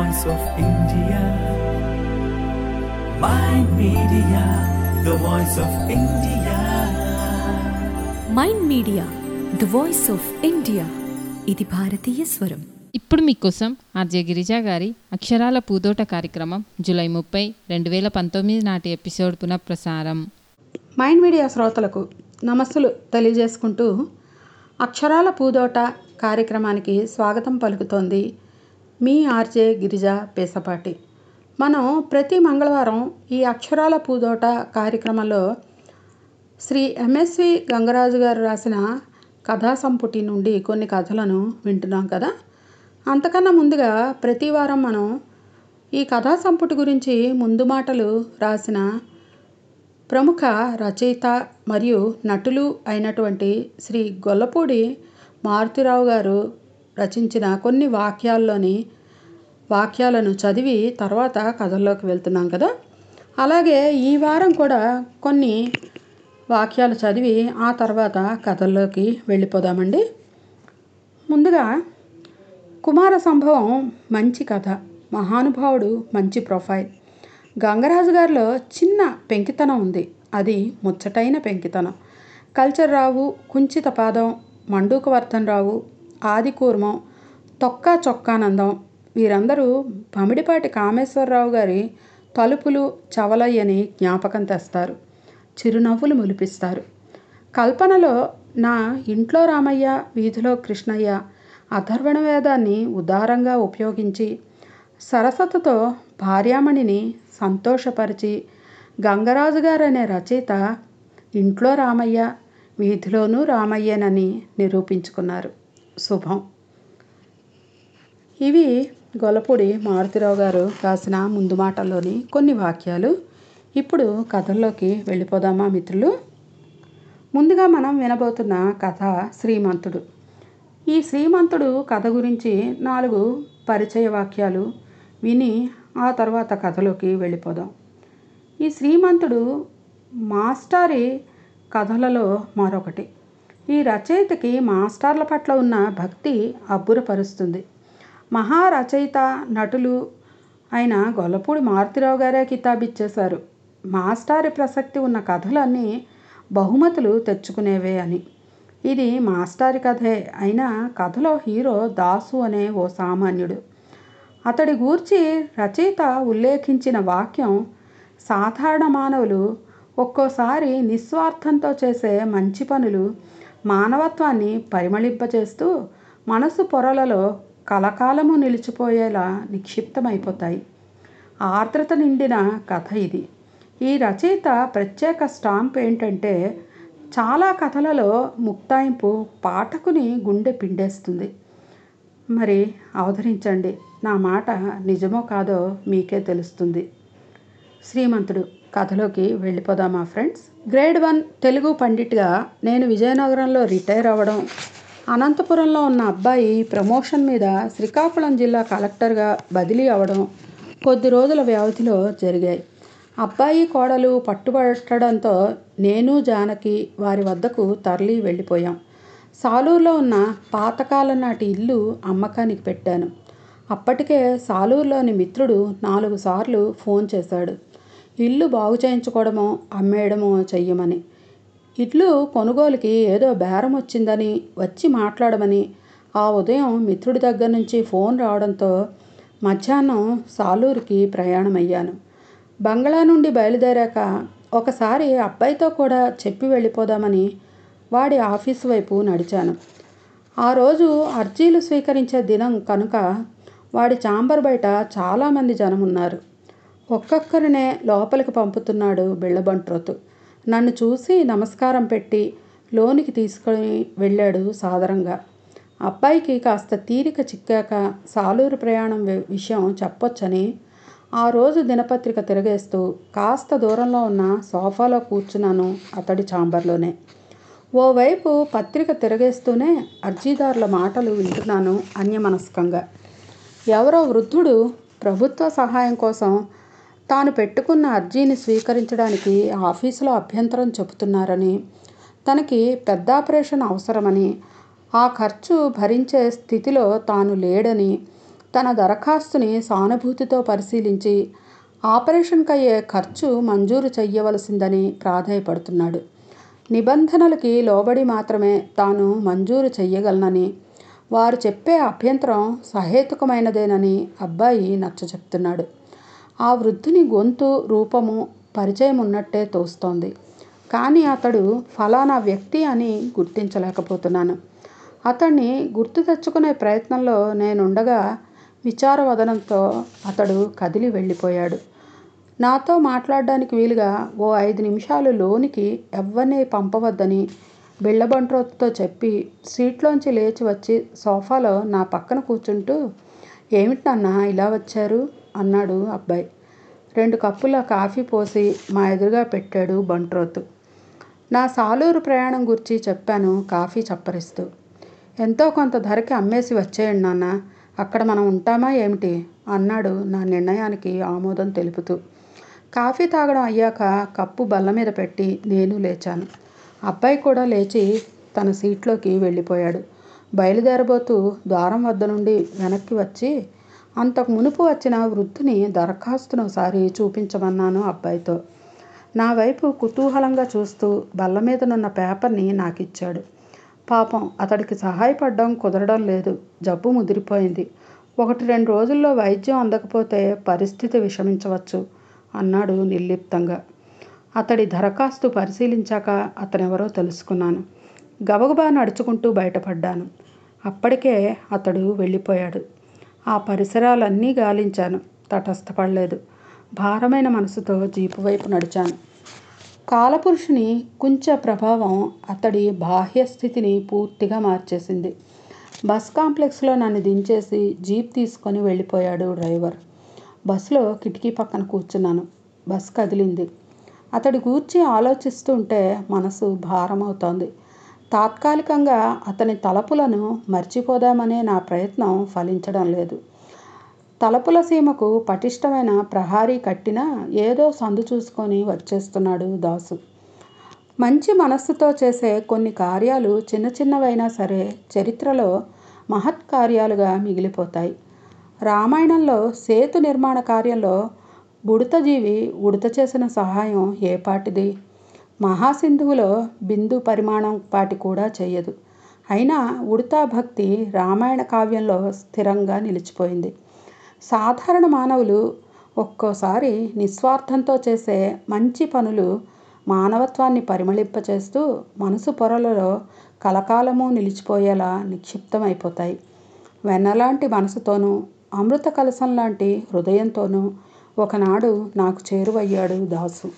voice of India. Mind Media, the voice of India. Mind media the voice of India ఇది భారతీయ స్వరం ఇప్పుడు మీకోసం ఆర్జే గిరిజా గారి అక్షరాల పూదోట కార్యక్రమం జూలై ముప్పై రెండు వేల పంతొమ్మిది నాటి ఎపిసోడ్ పునఃప్రసారం మైండ్ మీడియా శ్రోతలకు నమస్సులు తెలియజేసుకుంటూ అక్షరాల పూదోట కార్యక్రమానికి స్వాగతం పలుకుతోంది మీ ఆర్జే గిరిజ పేసపాటి మనం ప్రతి మంగళవారం ఈ అక్షరాల పూదోట కార్యక్రమంలో శ్రీ ఎంఎస్వి గంగరాజు గారు రాసిన కథా సంపుటి నుండి కొన్ని కథలను వింటున్నాం కదా అంతకన్నా ముందుగా ప్రతి వారం మనం ఈ కథా సంపుటి గురించి ముందు మాటలు రాసిన ప్రముఖ రచయిత మరియు నటులు అయినటువంటి శ్రీ గొల్లపూడి మారుతిరావు గారు రచించిన కొన్ని వాక్యాల్లోని వాక్యాలను చదివి తర్వాత కథల్లోకి వెళ్తున్నాం కదా అలాగే ఈ వారం కూడా కొన్ని వాక్యాలు చదివి ఆ తర్వాత కథల్లోకి వెళ్ళిపోదామండి ముందుగా కుమార సంభవం మంచి కథ మహానుభావుడు మంచి ప్రొఫైల్ గంగరాజు గారిలో చిన్న పెంకితనం ఉంది అది ముచ్చటైన పెంకితనం కల్చర్ రావు కుంచిత పాదం మండూకవర్ధన్ రావు ఆదికూర్మం తొక్కా చొక్కానందం వీరందరూ పమిడిపాటి కామేశ్వరరావు గారి తలుపులు చవలయ్యని జ్ఞాపకం తెస్తారు చిరునవ్వులు మొలిపిస్తారు కల్పనలో నా ఇంట్లో రామయ్య వీధిలో కృష్ణయ్య అథర్వణ వేదాన్ని ఉదారంగా ఉపయోగించి సరస్వతితో భార్యామణిని సంతోషపరిచి గంగరాజు గారనే రచయిత ఇంట్లో రామయ్య వీధిలోనూ రామయ్యనని నిరూపించుకున్నారు శుభం ఇవి గొల్లపూడి మారుతిరావు గారు రాసిన ముందు మాటల్లోని కొన్ని వాక్యాలు ఇప్పుడు కథల్లోకి వెళ్ళిపోదామా మిత్రులు ముందుగా మనం వినబోతున్న కథ శ్రీమంతుడు ఈ శ్రీమంతుడు కథ గురించి నాలుగు పరిచయ వాక్యాలు విని ఆ తర్వాత కథలోకి వెళ్ళిపోదాం ఈ శ్రీమంతుడు మాస్టారి కథలలో మరొకటి ఈ రచయితకి మాస్టార్ల పట్ల ఉన్న భక్తి అబ్బురపరుస్తుంది మహారచయిత నటులు అయిన గొల్లపూడి మారుతిరావు గారే కితాబిచ్చేశారు మాస్టారి ప్రసక్తి ఉన్న కథలన్నీ బహుమతులు తెచ్చుకునేవే అని ఇది మాస్టారి కథే అయినా కథలో హీరో దాసు అనే ఓ సామాన్యుడు అతడి గూర్చి రచయిత ఉల్లేఖించిన వాక్యం సాధారణ మానవులు ఒక్కోసారి నిస్వార్థంతో చేసే మంచి పనులు మానవత్వాన్ని పరిమళింపచేస్తూ మనసు పొరలలో కలకాలము నిలిచిపోయేలా నిక్షిప్తమైపోతాయి ఆర్ద్రత నిండిన కథ ఇది ఈ రచయిత ప్రత్యేక స్టాంప్ ఏంటంటే చాలా కథలలో ముక్తాయింపు పాఠకుని గుండె పిండేస్తుంది మరి అవతరించండి నా మాట నిజమో కాదో మీకే తెలుస్తుంది శ్రీమంతుడు కథలోకి వెళ్ళిపోదామా ఫ్రెండ్స్ గ్రేడ్ వన్ తెలుగు పండిట్గా నేను విజయనగరంలో రిటైర్ అవ్వడం అనంతపురంలో ఉన్న అబ్బాయి ప్రమోషన్ మీద శ్రీకాకుళం జిల్లా కలెక్టర్గా బదిలీ అవ్వడం కొద్ది రోజుల వ్యవధిలో జరిగాయి అబ్బాయి కోడలు పట్టుబట్టడంతో నేను జానకి వారి వద్దకు తరలి వెళ్ళిపోయాం సాలూరులో ఉన్న పాతకాలం నాటి ఇల్లు అమ్మకానికి పెట్టాను అప్పటికే సాలూరులోని మిత్రుడు నాలుగు సార్లు ఫోన్ చేశాడు ఇల్లు బాగు చేయించుకోవడమో అమ్మేయడమో చెయ్యమని ఇల్లు కొనుగోలుకి ఏదో బేరం వచ్చిందని వచ్చి మాట్లాడమని ఆ ఉదయం మిత్రుడి దగ్గర నుంచి ఫోన్ రావడంతో మధ్యాహ్నం సాలూరుకి ప్రయాణమయ్యాను బంగ్లా నుండి బయలుదేరాక ఒకసారి అబ్బాయితో కూడా చెప్పి వెళ్ళిపోదామని వాడి ఆఫీసు వైపు నడిచాను ఆ రోజు అర్జీలు స్వీకరించే దినం కనుక వాడి చాంబర్ బయట చాలామంది జనం ఉన్నారు ఒక్కొక్కరినే లోపలికి పంపుతున్నాడు బిళ్ళబంట్రోతు నన్ను చూసి నమస్కారం పెట్టి లోనికి తీసుకొని వెళ్ళాడు సాదరంగా అబ్బాయికి కాస్త తీరిక చిక్కాక సాలూరు ప్రయాణం వి- విషయం చెప్పొచ్చని ఆ రోజు దినపత్రిక తిరగేస్తూ కాస్త దూరంలో ఉన్న సోఫాలో కూర్చున్నాను అతడి చాంబర్లోనే ఓవైపు పత్రిక తిరగేస్తూనే అర్జీదారుల మాటలు వింటున్నాను అన్యమనస్కంగా ఎవరో వృద్ధుడు ప్రభుత్వ సహాయం కోసం తాను పెట్టుకున్న అర్జీని స్వీకరించడానికి ఆఫీసులో అభ్యంతరం చెబుతున్నారని తనకి పెద్ద ఆపరేషన్ అవసరమని ఆ ఖర్చు భరించే స్థితిలో తాను లేడని తన దరఖాస్తుని సానుభూతితో పరిశీలించి ఆపరేషన్కి అయ్యే ఖర్చు మంజూరు చెయ్యవలసిందని ప్రాధాయపడుతున్నాడు నిబంధనలకి లోబడి మాత్రమే తాను మంజూరు చెయ్యగలనని వారు చెప్పే అభ్యంతరం సహేతుకమైనదేనని అబ్బాయి నచ్చ చెప్తున్నాడు ఆ వృద్ధుని గొంతు రూపము పరిచయం ఉన్నట్టే తోస్తోంది కానీ అతడు ఫలానా వ్యక్తి అని గుర్తించలేకపోతున్నాను అతన్ని గుర్తు తెచ్చుకునే ప్రయత్నంలో నేనుండగా విచారవదనంతో అతడు కదిలి వెళ్ళిపోయాడు నాతో మాట్లాడడానికి వీలుగా ఓ ఐదు నిమిషాలు లోనికి ఎవ్వరినీ పంపవద్దని బిళ్ళబంట్రోతుతో చెప్పి సీట్లోంచి లేచి వచ్చి సోఫాలో నా పక్కన కూర్చుంటూ ఏమిటి నాన్న ఇలా వచ్చారు అన్నాడు అబ్బాయి రెండు కప్పుల కాఫీ పోసి మా ఎదురుగా పెట్టాడు బంట్రోతు నా సాలూరు ప్రయాణం గురించి చెప్పాను కాఫీ చప్పరిస్తూ ఎంతో కొంత ధరకి అమ్మేసి వచ్చేయండి నాన్న అక్కడ మనం ఉంటామా ఏమిటి అన్నాడు నా నిర్ణయానికి ఆమోదం తెలుపుతూ కాఫీ తాగడం అయ్యాక కప్పు బల్ల మీద పెట్టి నేను లేచాను అబ్బాయి కూడా లేచి తన సీట్లోకి వెళ్ళిపోయాడు బయలుదేరబోతూ ద్వారం వద్ద నుండి వెనక్కి వచ్చి అంతకు మునుపు వచ్చిన వృద్ధుని దరఖాస్తును ఒకసారి చూపించమన్నాను అబ్బాయితో నా వైపు కుతూహలంగా చూస్తూ బల్ల మీదనున్న పేపర్ని నాకిచ్చాడు పాపం అతడికి సహాయపడడం కుదరడం లేదు జబ్బు ముదిరిపోయింది ఒకటి రెండు రోజుల్లో వైద్యం అందకపోతే పరిస్థితి విషమించవచ్చు అన్నాడు నిర్లిప్తంగా అతడి దరఖాస్తు పరిశీలించాక అతనెవరో తెలుసుకున్నాను గబగబా నడుచుకుంటూ బయటపడ్డాను అప్పటికే అతడు వెళ్ళిపోయాడు ఆ పరిసరాలన్నీ గాలించాను తటస్థపడలేదు భారమైన మనసుతో జీపు వైపు నడిచాను కాలపురుషుని కుంచ ప్రభావం అతడి బాహ్య స్థితిని పూర్తిగా మార్చేసింది బస్ కాంప్లెక్స్లో నన్ను దించేసి జీప్ తీసుకొని వెళ్ళిపోయాడు డ్రైవర్ బస్సులో కిటికీ పక్కన కూర్చున్నాను బస్ కదిలింది అతడి గూర్చి ఆలోచిస్తుంటే మనసు భారమవుతోంది తాత్కాలికంగా అతని తలపులను మర్చిపోదామనే నా ప్రయత్నం ఫలించడం లేదు తలపుల సీమకు పటిష్టమైన ప్రహారీ కట్టినా ఏదో సందు చూసుకొని వచ్చేస్తున్నాడు దాసు మంచి మనస్సుతో చేసే కొన్ని కార్యాలు చిన్న చిన్నవైనా సరే చరిత్రలో మహత్ కార్యాలుగా మిగిలిపోతాయి రామాయణంలో సేతు నిర్మాణ కార్యంలో బుడతజీవి ఉడత చేసిన సహాయం ఏ పాటిది మహాసింధువులో బిందు పరిమాణం పాటి కూడా చేయదు అయినా ఉడతా భక్తి రామాయణ కావ్యంలో స్థిరంగా నిలిచిపోయింది సాధారణ మానవులు ఒక్కోసారి నిస్వార్థంతో చేసే మంచి పనులు మానవత్వాన్ని పరిమళింపచేస్తూ మనసు పొరలలో కలకాలము నిలిచిపోయేలా నిక్షిప్తమైపోతాయి వెన్నలాంటి మనసుతోనూ అమృత కలసం లాంటి హృదయంతోనూ ఒకనాడు నాకు చేరువయ్యాడు దాసు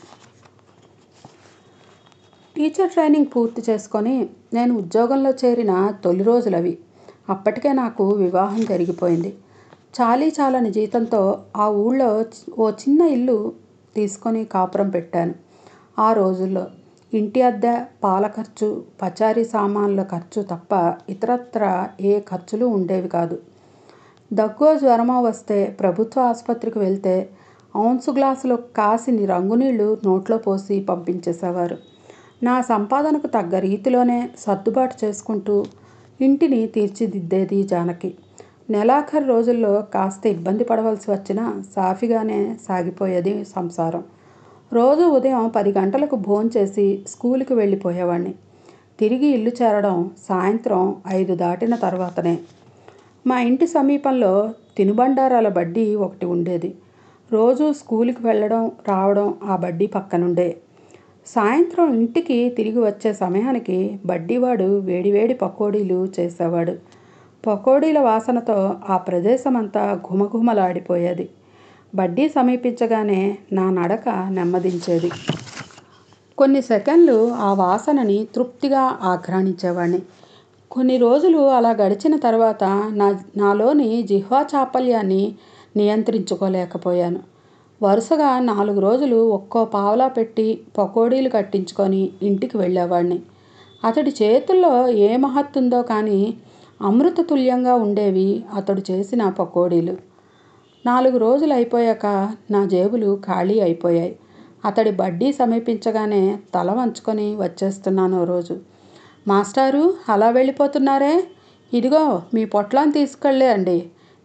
టీచర్ ట్రైనింగ్ పూర్తి చేసుకొని నేను ఉద్యోగంలో చేరిన తొలి రోజులవి అప్పటికే నాకు వివాహం జరిగిపోయింది చాలీ చాలని జీతంతో ఆ ఊళ్ళో ఓ చిన్న ఇల్లు తీసుకొని కాపురం పెట్టాను ఆ రోజుల్లో ఇంటి అద్దె పాల ఖర్చు పచారీ సామాన్ల ఖర్చు తప్ప ఇతరత్ర ఏ ఖర్చులు ఉండేవి కాదు దగ్గో జ్వరమో వస్తే ప్రభుత్వ ఆసుపత్రికి వెళ్తే ఔన్సు గ్లాసులో కాసిని రంగునీళ్లు నోట్లో పోసి పంపించేసేవారు నా సంపాదనకు తగ్గ రీతిలోనే సర్దుబాటు చేసుకుంటూ ఇంటిని తీర్చిదిద్దేది జానకి నెలాఖరు రోజుల్లో కాస్త ఇబ్బంది పడవలసి వచ్చినా సాఫీగానే సాగిపోయేది సంసారం రోజు ఉదయం పది గంటలకు భోంచేసి స్కూలుకి వెళ్ళిపోయేవాడిని తిరిగి ఇల్లు చేరడం సాయంత్రం ఐదు దాటిన తర్వాతనే మా ఇంటి సమీపంలో తినుబండారాల బడ్డీ ఒకటి ఉండేది రోజు స్కూలుకి వెళ్ళడం రావడం ఆ బడ్డీ పక్కనుండే సాయంత్రం ఇంటికి తిరిగి వచ్చే సమయానికి బడ్డీవాడు వేడివేడి పకోడీలు చేసేవాడు పకోడీల వాసనతో ఆ ప్రదేశమంతా ఘుమఘుమలాడిపోయేది బడ్డీ సమీపించగానే నా నడక నెమ్మదించేది కొన్ని సెకండ్లు ఆ వాసనని తృప్తిగా ఆఘ్రాణించేవాడిని కొన్ని రోజులు అలా గడిచిన తర్వాత నా నాలోని జిహ్వా చాపల్యాన్ని నియంత్రించుకోలేకపోయాను వరుసగా నాలుగు రోజులు ఒక్కో పావలా పెట్టి పకోడీలు కట్టించుకొని ఇంటికి వెళ్ళేవాడిని అతడి చేతుల్లో ఏ మహత్తుందో కానీ అమృత తుల్యంగా ఉండేవి అతడు చేసిన పకోడీలు నాలుగు రోజులు అయిపోయాక నా జేబులు ఖాళీ అయిపోయాయి అతడి బడ్డీ సమీపించగానే తల వంచుకొని వచ్చేస్తున్నాను ఓ రోజు మాస్టారు అలా వెళ్ళిపోతున్నారే ఇదిగో మీ పొట్లాన్ని తీసుకెళ్ళండి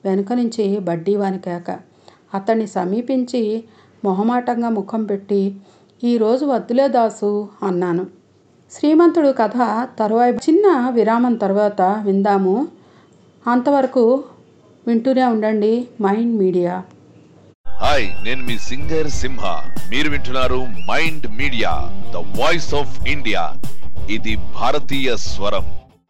వెనుక నుంచి బడ్డీ వాని కేక అతన్ని సమీపించి మొహమాటంగా ముఖం పెట్టి ఈరోజు వద్దులే దాసు అన్నాను శ్రీమంతుడు కథ తరువాయి చిన్న విరామం తర్వాత విందాము అంతవరకు వింటూనే ఉండండి మైండ్ మీడియా హాయ్ నేను మీ సింగర్ సింహ మీరు వింటున్నారు mind media the voice of India ఇది భారతీయ స్వరం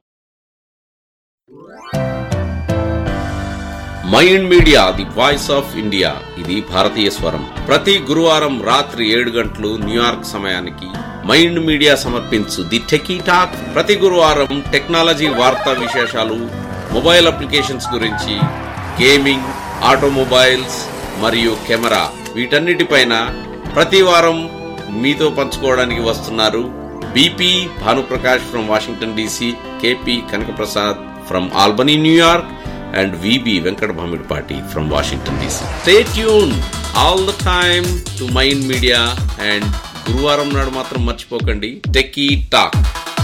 mind media the voice of India ఇది భారతీయ స్వరం ప్రతి గురువారం రాత్రి ఏడు గంటలు న్యూయార్క్ సమయానికి మైండ్ మీడియా సమర్పించు ది టెకీ టాక్ ప్రతి గురువారం టెక్నాలజీ వార్తా విశేషాలు మొబైల్ అప్లికేషన్స్ గురించి గేమింగ్ ఆటోమొబైల్స్ మరియు కెమెరా వీటన్నిటిపైన ప్రతి వారం మీతో పంచుకోవడానికి వస్తున్నారు BP Bhanuprakash from Washington DC KP Kanakaprasad from Albany New York and VB Venkat Bhamidpati from Washington DC. Stay tuned all the time to Mind Media and గురువారం నాడు మాత్రం మర్చిపోకండి techie talk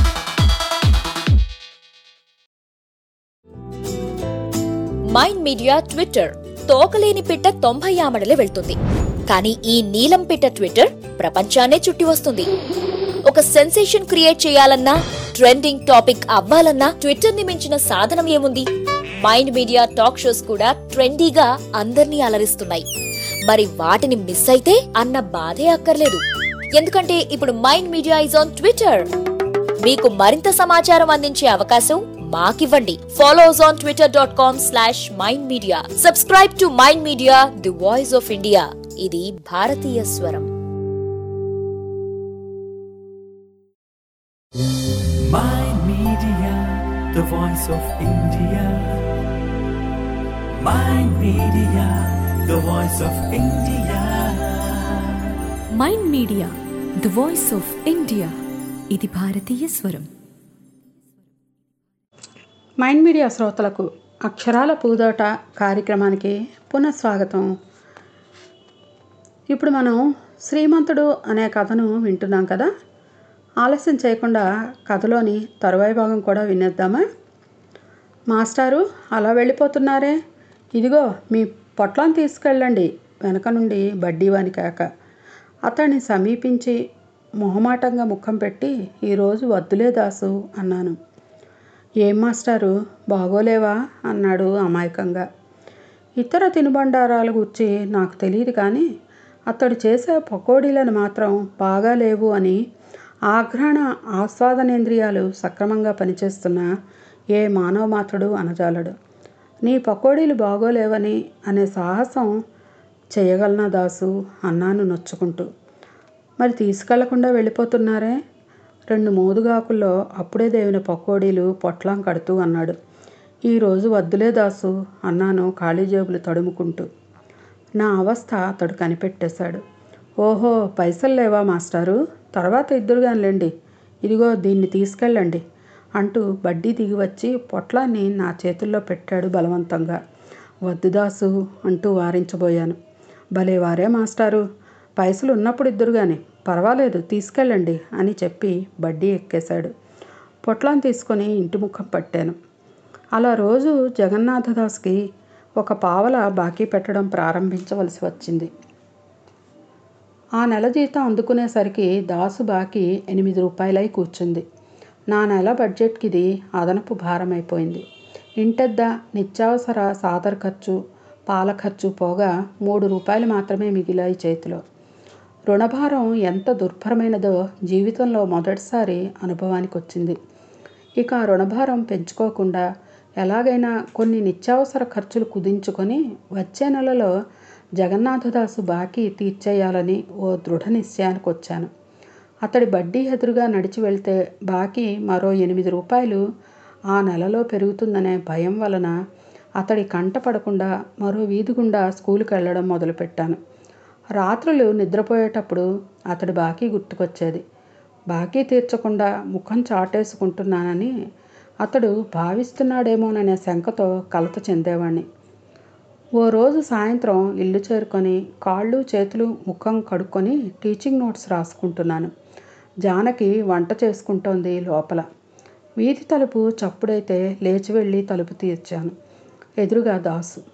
mind media twitter తోకలేని పిట్ట తొంభై ఆమడలే వెళ్తుంది కానీ ఈ నీలం పిట్ట ట్విట్టర్ ప్రపంచాన్నే చుట్టి వస్తుంది ఒక సెన్సేషన్ క్రియేట్ చేయాలన్నా ట్రెండింగ్ టాపిక్ అవ్వాలన్నా ట్విట్టర్ ని మించిన సాధనం ఏముంది మైండ్ మీడియా టాక్ షోస్ కూడా ట్రెండీగా అందర్నీ అలరిస్తున్నాయి మరి వాటిని మిస్ అయితే అన్న బాధే అక్కర్లేదు ఎందుకంటే ఇప్పుడు mind media is on twitter మీకు మరింత సమాచారం అందించే అవకాశం మాకివ్వండి follow us on twitter dot com slash mind media subscribe to mind media the voice of India ఇది భారతీయ స్వరం Mind Media, the voice of India. Mind Media, the voice of India. Mind media the voice of India ఇది భారతీయ స్వరం mind media శ్రోతలకు అక్షరాల పూదోట కార్యక్రమానికి పునఃస్వాగతం ఇప్పుడు మనం శ్రీమంతుడు అనే కథను వింటున్నాం కదా ఆలస్యం చేయకుండా కథలోని తరువాయి భాగం కూడా వినేద్దామా మాస్టారు అలా వెళ్ళిపోతున్నారే ఇదిగో మీ పొట్లాన్ని తీసుకెళ్ళండి వెనక నుండి బడ్డీవాని కాక అతన్ని సమీపించి మొహమాటంగా ముఖం పెట్టి ఈరోజు వద్దులే దాసు అన్నాను ఏం మాస్టారు బాగోలేవా అన్నాడు అమాయకంగా ఇతర తినుబండారాల గురించి నాకు తెలియదు కానీ అతడు చేసే పకోడీలను మాత్రం బాగా లేవు అని ఆఘ్రాణ ఆస్వాదనేంద్రియాలు సక్రమంగా పనిచేస్తున్న ఏ మానవ మాత్రుడు అనజాలడు నీ పకోడీలు బాగోలేవని అనే సాహసం చేయగలనా దాసు అన్నాను నొచ్చుకుంటూ మరి తీసుకెళ్లకుండా వెళ్ళిపోతున్నారే రెండు మోదుగాకుల్లో అప్పుడే దేవిన పకోడీలు పొట్లం కడుతూ అన్నాడు ఈరోజు వద్దులే దాసు అన్నాను ఖాళీ జేబులు తడుముకుంటూ నా అవస్థ అతడు కనిపెట్టేశాడు ఓహో పైసలు లేవా మాస్టారు తర్వాత ఇద్దరుగానిలేండి ఇదిగో దీన్ని తీసుకెళ్ళండి అంటూ బడ్డీ దిగి వచ్చి పొట్లాన్ని నా చేతుల్లో పెట్టాడు బలవంతంగా వద్దు దాసు అంటూ వారించబోయాను భలే వారే మాస్టారు పైసలు ఉన్నప్పుడు ఇద్దరు కానీ పర్వాలేదు తీసుకెళ్ళండి అని చెప్పి బడ్డీ ఎక్కేశాడు పొట్లాన్ని తీసుకొని ఇంటి ముఖం పట్టాను అలా రోజు జగన్నాథదాస్కి ఒక పావల బాకీ పెట్టడం ప్రారంభించవలసి వచ్చింది ఆ నెల జీతం అందుకునేసరికి దాసు బాకీ ఎనిమిది రూపాయలై కూర్చుంది నా నెల బడ్జెట్కి ఇది అదనపు భారమైపోయింది ఇంటెద్ద నిత్యావసర సాదర ఖర్చు పాల ఖర్చు పోగా మూడు రూపాయలు మాత్రమే మిగిలాయి చేతిలో రుణభారం ఎంత దుర్భరమైనదో జీవితంలో మొదటిసారి అనుభవానికి వచ్చింది ఇక ఆ రుణభారం పెంచుకోకుండా ఎలాగైనా కొన్ని నిత్యావసర ఖర్చులు కుదించుకొని వచ్చే నెలలో జగన్నాథదాసు బాకీ తీర్చేయాలని ఓ దృఢ నిశ్చయానికి వచ్చాను అతడి బడ్డీ ఎదురుగా నడిచి వెళ్తే బాకీ మరో ఎనిమిది రూపాయలు ఆ నెలలో పెరుగుతుందనే భయం వలన అతడి కంట పడకుండా మరో వీధి గుండా స్కూలుకి వెళ్ళడం మొదలుపెట్టాను రాత్రులు నిద్రపోయేటప్పుడు అతడి బాకీ గుర్తుకొచ్చేది బాకీ తీర్చకుండా ముఖం చాటేసుకుంటున్నానని అతడు భావిస్తున్నాడేమోననే శంకతో కలత చెందేవాణ్ణి ఓ రోజు సాయంత్రం ఇల్లు చేరుకొని కాళ్ళు చేతులు ముఖం కడుక్కొని టీచింగ్ నోట్స్ రాసుకుంటున్నాను జానకి వంట చేసుకుంటోంది లోపల వీధి తలుపు చప్పుడైతే లేచి వెళ్ళి తలుపు తీర్చాను ఎదురుగా దాసు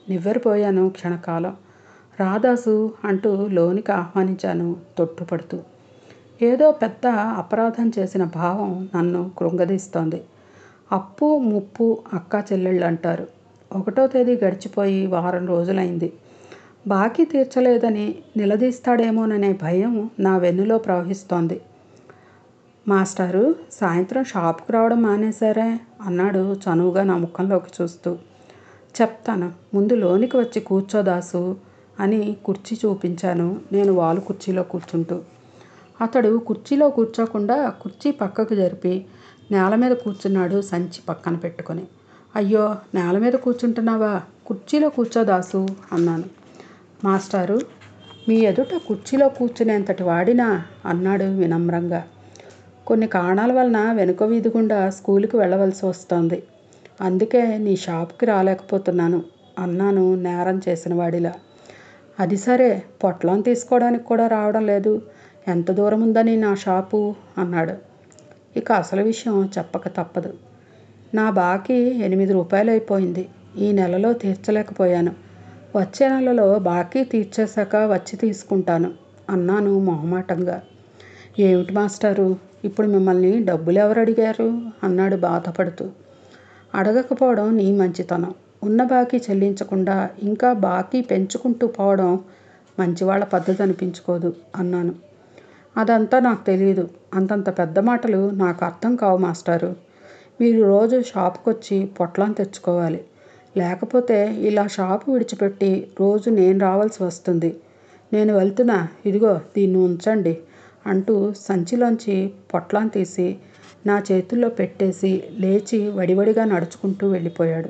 నివ్వెరపోయాను క్షణకాలం రాదాసు అంటూ లోనికి ఆహ్వానించాను తొట్టుపడుతూ ఏదో పెద్ద అపరాధం చేసిన భావం నన్ను కృంగదీస్తోంది అప్పు ముప్పు అక్క చెల్లెళ్ళు అంటారు ఒకటో తేదీ గడిచిపోయి వారం రోజులైంది బాకీ తీర్చలేదని నిలదీస్తాడేమోననే భయం నా వెన్నులో ప్రవహిస్తోంది మాస్టారు సాయంత్రం షాప్కి రావడం మానేశారే అన్నాడు చనువుగా నా ముఖంలోకి చూస్తూ చెప్తాను ముందు లోనికి వచ్చి కూర్చోదాసు అని కుర్చీ చూపించాను నేను వాలు కుర్చీలో కూర్చుంటూ అతడు కుర్చీలో కూర్చోకుండా కుర్చీ పక్కకు జరిపి నేల మీద కూర్చున్నాడు సంచి పక్కన పెట్టుకొని అయ్యో నేల మీద కూర్చుంటున్నావా కుర్చీలో కూర్చోదాసు అన్నాను మాస్టారు మీ ఎదుట కుర్చీలో కూర్చునేంతటి వాడినా అన్నాడు వినమ్రంగా కొన్ని కారణాల వలన వెనుక వీధి గుండా స్కూల్కి వెళ్ళవలసి వస్తోంది అందుకే నీ షాప్కి రాలేకపోతున్నాను అన్నాను నేరం చేసిన వాడిలా అది సరే పొట్లం తీసుకోవడానికి కూడా రావడం లేదు ఎంత దూరం ఉందని నా షాపు అన్నాడు ఇక అసలు విషయం చెప్పక తప్పదు నా బాకీ ఎనిమిది రూపాయలు అయిపోయింది ఈ నెలలో తీర్చలేకపోయాను వచ్చే నెలలో బాకీ తీర్చేశాక వచ్చి తీసుకుంటాను అన్నాను మొహమాటంగా ఏమిటి మాస్టారు ఇప్పుడు మిమ్మల్ని డబ్బులు ఎవరు అడిగారు అన్నాడు బాధపడుతూ అడగకపోవడం నీ మంచితనం ఉన్న బాకీ చెల్లించకుండా ఇంకా బాకీ పెంచుకుంటూ పోవడం మంచివాళ్ళ పద్ధతి అనిపించుకోదు అన్నాను అదంతా నాకు తెలియదు అంతంత పెద్ద మాటలు నాకు అర్థం కావు మాస్టారు మీరు రోజు షాప్కి వచ్చి పొట్లం తెచ్చుకోవాలి లేకపోతే ఇలా షాపు విడిచిపెట్టి రోజు నేను రావాల్సి వస్తుంది నేను వెళ్తున్నా ఇదిగో దీన్ని ఉంచండి అంటూ సంచిలోంచి పొట్లం తీసి నా చేతుల్లో పెట్టేసి లేచి వడివడిగా నడుచుకుంటూ వెళ్ళిపోయాడు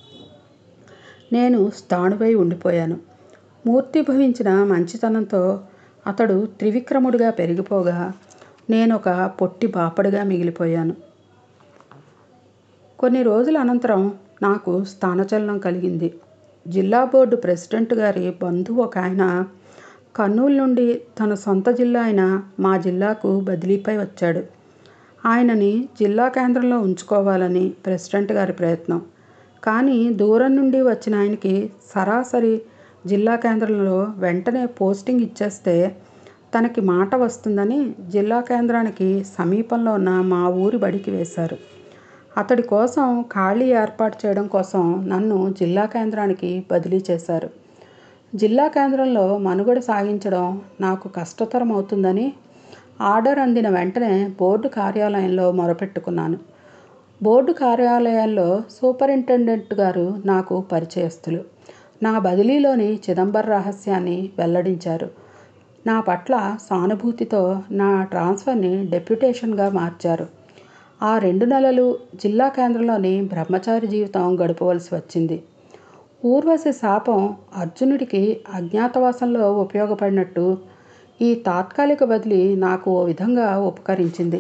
నేను స్థాణువై ఉండిపోయాను మూర్తి భవించిన మంచితనంతో అతడు త్రివిక్రముడిగా పెరిగిపోగా నేను ఒక పొట్టి బాపడిగా మిగిలిపోయాను కొన్ని రోజుల అనంతరం నాకు స్థానచలనం కలిగింది జిల్లా బోర్డు ప్రెసిడెంట్ గారి బంధువు ఒక ఆయన కర్నూలు నుండి తన సొంత జిల్లా అయిన మా జిల్లాకు బదిలీపై వచ్చాడు ఆయనని జిల్లా కేంద్రంలో ఉంచుకోవాలని ప్రెసిడెంట్ గారి ప్రయత్నం కానీ దూరం నుండి వచ్చిన ఆయనకి సరాసరి జిల్లా కేంద్రంలో వెంటనే పోస్టింగ్ ఇచ్చేస్తే తనకి మాట వస్తుందని జిల్లా కేంద్రానికి సమీపంలో ఉన్న మా ఊరి బడికి వేశారు అతడి కోసం ఖాళీ ఏర్పాటు చేయడం కోసం నన్ను జిల్లా కేంద్రానికి బదిలీ చేశారు జిల్లా కేంద్రంలో మనుగడ సాగించడం నాకు కష్టతరం అవుతుందని ఆర్డర్ అందిన వెంటనే బోర్డు కార్యాలయంలో మొరపెట్టుకున్నాను బోర్డు కార్యాలయాల్లో సూపరింటెండెంట్ గారు నాకు పరిచయస్తులు నా బదిలీలోని చిదంబర రహస్యాన్ని వెల్లడించారు నా పట్ల సానుభూతితో నా ట్రాన్స్ఫర్ని డెప్యుటేషన్గా మార్చారు ఆ రెండు నెలలు జిల్లా కేంద్రంలోని బ్రహ్మచారి జీవితం గడపవలసి వచ్చింది ఊర్వశి శాపం అర్జునుడికి అజ్ఞాతవాసంలో ఉపయోగపడినట్టు ఈ తాత్కాలిక బదిలీ నాకు ఓ విధంగా ఉపకరించింది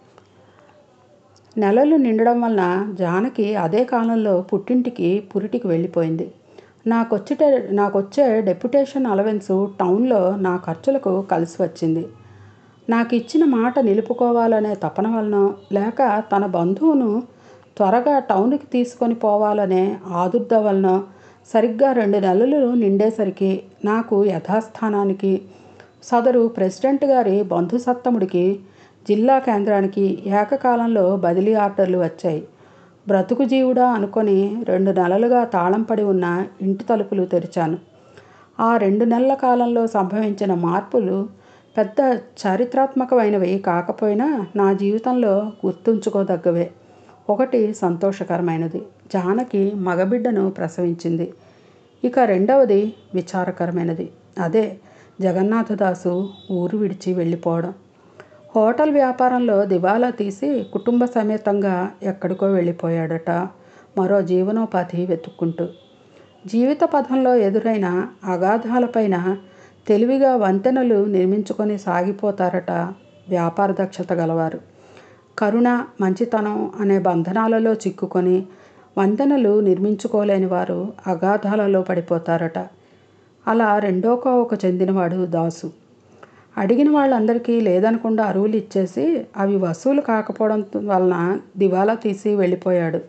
నెలలు నిండడం వలన జానకి అదే కాలంలో పుట్టింటికి పురిటికి వెళ్ళిపోయింది నాకొచ్చే నాకొచ్చే డెప్యుటేషన్ అలవెన్స్ టౌన్లో నా ఖర్చులకు కలిసి వచ్చింది నాకు ఇచ్చిన మాట నిలుపుకోవాలనే తపన వలన లేక తన బంధువును త్వరగా టౌన్కి తీసుకొని పోవాలనే ఆదుర్ద వలన సరిగ్గా రెండు నెలలు నిండేసరికి నాకు యథాస్థానానికి సదరు ప్రెసిడెంట్ గారి బంధుసత్తముడికి జిల్లా కేంద్రానికి ఏకకాలంలో బదిలీ ఆర్డర్లు వచ్చాయి బ్రతుకు జీవుడా అనుకొని రెండు నెలలుగా తాళం పడి ఉన్న ఇంటి తలుపులు తెరిచాను ఆ రెండు నెలల కాలంలో సంభవించిన మార్పులు పెద్ద చారిత్రాత్మకమైనవి కాకపోయినా నా జీవితంలో గుర్తుంచుకోదగ్గవే ఒకటి సంతోషకరమైనది జానకి మగబిడ్డను ప్రసవించింది ఇక రెండవది విచారకరమైనది అదే జగన్నాథదాసు ఊరు విడిచి వెళ్ళిపోవడం హోటల్ వ్యాపారంలో దివాలా తీసి కుటుంబ సమేతంగా ఎక్కడికో వెళ్ళిపోయాడట మరో జీవనోపాధి వెతుక్కుంటూ జీవిత పథంలో ఎదురైన అగాధాలపైన తెలివిగా వంతెనలు నిర్మించుకొని సాగిపోతారట వ్యాపార దక్షత గలవారు కరుణ మంచితనం అనే బంధనాలలో చిక్కుకొని వంతెనలు నిర్మించుకోలేని వారు అగాధాలలో పడిపోతారట అలా రెండో కోవకు చెందినవాడు దాసు అడిగిన వాళ్ళందరికీ లేదనకుండా అరువులు ఇచ్చేసి అవి వసూలు కాకపోవడం వలన దివాలా తీసి వెళ్ళిపోయాడు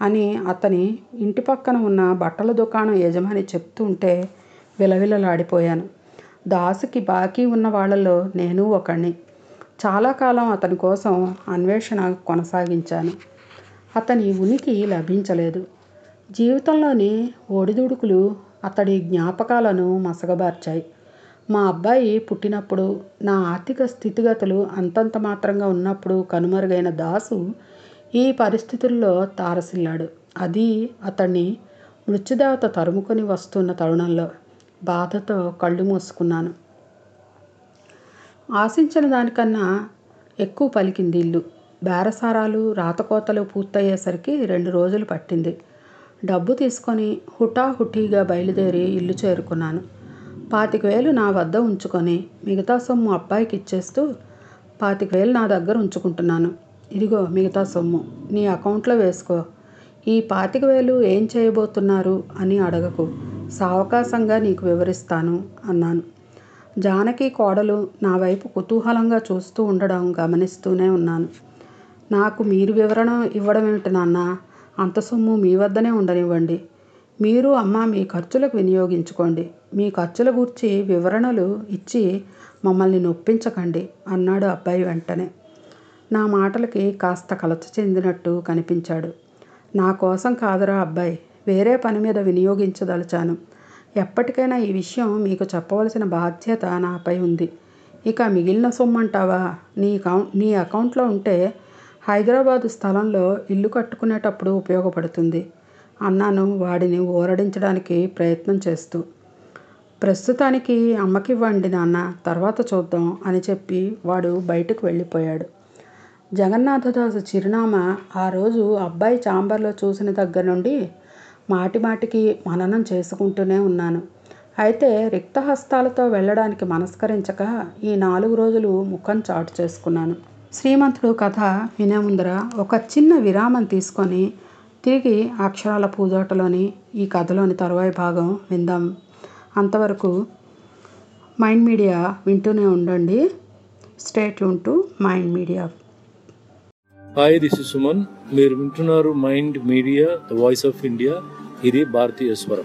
అని అతని ఇంటి పక్కన ఉన్న బట్టల దుకాణం యజమాని చెప్తుంటే విలవిలలాడిపోయాను దాసుకి బాకీ ఉన్న వాళ్ళలో నేను ఒకణ్ణి చాలా కాలం అతని కోసం అన్వేషణ కొనసాగించాను అతని ఉనికి లభించలేదు జీవితంలోని ఒడిదుడుకులు అతడి జ్ఞాపకాలను మసగబార్చాయి మా అబ్బాయి పుట్టినప్పుడు నా ఆర్థిక స్థితిగతులు అంతంత మాత్రంగా ఉన్నప్పుడు కనుమరుగైన దాసు ఈ పరిస్థితుల్లో తారసిల్లాడు అది అతన్ని మృత్యుదేవత తరుముకొని వస్తున్న తరుణంలో బాధతో కళ్ళు మూసుకున్నాను ఆశించిన దానికన్నా ఎక్కువ పలికింది ఇల్లు బేరసారాలు రాతకోతలు పూర్తయ్యేసరికి రెండు రోజులు పట్టింది డబ్బు తీసుకొని హుటాహుటీగా బయలుదేరి ఇల్లు చేరుకున్నాను పాతిక వేలు నా వద్ద ఉంచుకొని మిగతా సొమ్ము అబ్బాయికి ఇచ్చేస్తూ పాతిక వేలు నా దగ్గర ఉంచుకుంటున్నాను ఇదిగో మిగతా సొమ్ము నీ అకౌంట్లో వేసుకో ఈ పాతిక వేలు ఏం చేయబోతున్నారు అని అడగకు సావకాశంగా నీకు వివరిస్తాను అన్నాను జానకి కోడలు నా వైపు కుతూహలంగా చూస్తూ ఉండడం గమనిస్తూనే ఉన్నాను నాకు మీరు వివరణ ఇవ్వడం ఏమిటి నాన్న అంత సొమ్ము మీ వద్దనే ఉండనివ్వండి మీరు అమ్మ మీ ఖర్చులకు వినియోగించుకోండి మీ ఖర్చుల గురించి వివరణలు ఇచ్చి మమ్మల్ని నొప్పించకండి అన్నాడు అబ్బాయి వెంటనే నా మాటలకి కాస్త కలత చెందినట్టు కనిపించాడు నా కోసం కాదురా అబ్బాయి వేరే పని మీద వినియోగించదలిచాను ఎప్పటికైనా ఈ విషయం మీకు చెప్పవలసిన బాధ్యత నాపై ఉంది ఇక మిగిలిన సొమ్ము అంటావా నీ అకౌంట్ నీ అకౌంట్లో ఉంటే హైదరాబాదు స్థలంలో ఇల్లు కట్టుకునేటప్పుడు ఉపయోగపడుతుంది అన్నాను వాడిని ఊరడించడానికి ప్రయత్నం చేస్తూ ప్రస్తుతానికి అమ్మకివ్వండి నాన్న తర్వాత చూద్దాం అని చెప్పి వాడు బయటకు వెళ్ళిపోయాడు జగన్నాథదాసు చిరునామా ఆ రోజు అబ్బాయి చాంబర్లో చూసిన దగ్గర నుండి మాటి మాటికి మననం చేసుకుంటూనే ఉన్నాను అయితే రిక్తహస్తాలతో వెళ్ళడానికి మనస్కరించక ఈ నాలుగు రోజులు ముఖం చాటు చేసుకున్నాను శ్రీమంతుడు కథ వినే ముందర ఒక చిన్న విరామం తీసుకొని తిరిగి అక్షరాల పూజోటలోని ఈ కథలోని తరువాయి భాగం విందాం అంతవరకు మైండ్ మీడియా వింటూనే ఉండండి స్టేట్ టు mind media hi this is Suman మీరు వింటున్నారు mind media the voice of India ఇది భారతీయ స్వరం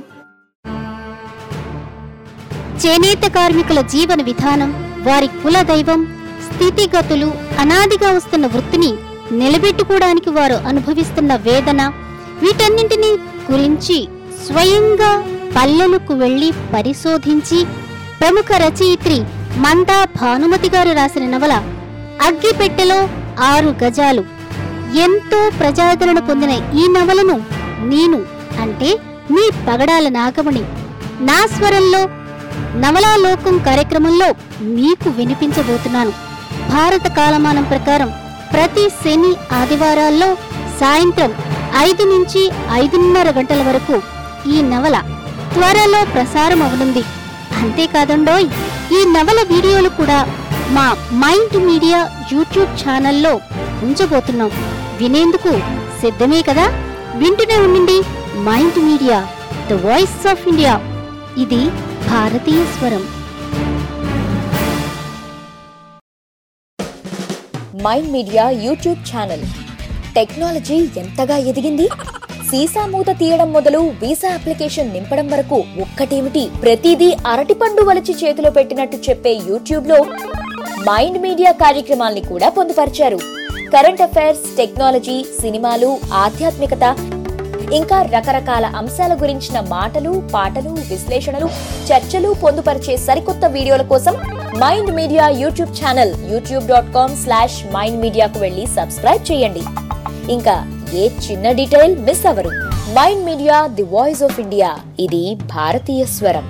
చేనేత కార్మికుల జీవన విధానం వారి కుల దైవం స్థితిగతులు అనాదిగా వస్తున్న వృత్తిని నిలబెట్టుకోవడానికి వారు అనుభవిస్తున్న వేదన వీటన్నింటినీ గురించి స్వయంగా పల్లెలకు వెళ్లి పరిశోధించి ప్రముఖ రచయిత్రి మందా భానుమతి గారు రాసిన నవల అగ్గిపెట్టెలో ఆరు గజాలు ఎంతో ప్రజాదరణ పొందిన ఈ నవలను నేను అంటే మీ పగడాల నాగమణి నా స్వరంలో నవలాలోకం కార్యక్రమంలో మీకు వినిపించబోతున్నాను భారత కాలమానం ప్రకారం ప్రతి శని ఆదివారాల్లో సాయంత్రం ఐదు నుంచి ఐదున్నర గంటల వరకు ఈ నవల త్వరలో ప్రసారం అవనుంది అంతేకాదండోయ్ ఈ నవల వీడియోలు కూడా మా మైండ్ మీడియా యూట్యూబ్ ఛానల్లో ఉంచబోతున్నాం వినేందుకు సిద్ధమే కదా వింటూనే ఉండండి mind media the voice of India ఇది భారతీయ స్వరం mind media YouTube channel technology ఎంతగా ఎదిగింది సీసా మూత తీయడం మొదలు వీసా అప్లికేషన్ నింపడం వరకు ఒక్కటేమిటి ప్రతిదీ అరటిపండు వలిచి చేతిలో పెట్టినట్టు చెప్పే యూట్యూబ్ లో మైండ్ మీడియా కార్యక్రమాల్ని కూడా పొందుపరిచారు కరెంట్ అఫైర్స్ టెక్నాలజీ సినిమాలు ఆధ్యాత్మికత ఇంకా రకరకాల అంశాల గురించిన మాటలు పాటలు విశ్లేషణలు చర్చలు పొందుపరిచే సరికొత్త వీడియోల కోసం mind media YouTube channel YouTube dot com slash mind మీడియాకు వెళ్ళి సబ్స్క్రైబ్ చేయండి ఇంకా ఏ చిన్న డీటెయిల్ మిస్ అవ్వరు mind media the voice of India ఇది భారతీయ స్వరం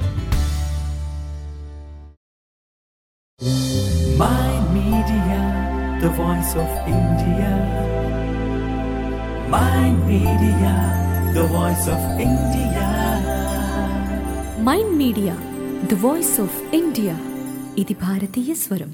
Mind Media, the voice of India. Mind Media, the voice of India. Mind media the voice of India ఇది భారతీయ స్వరం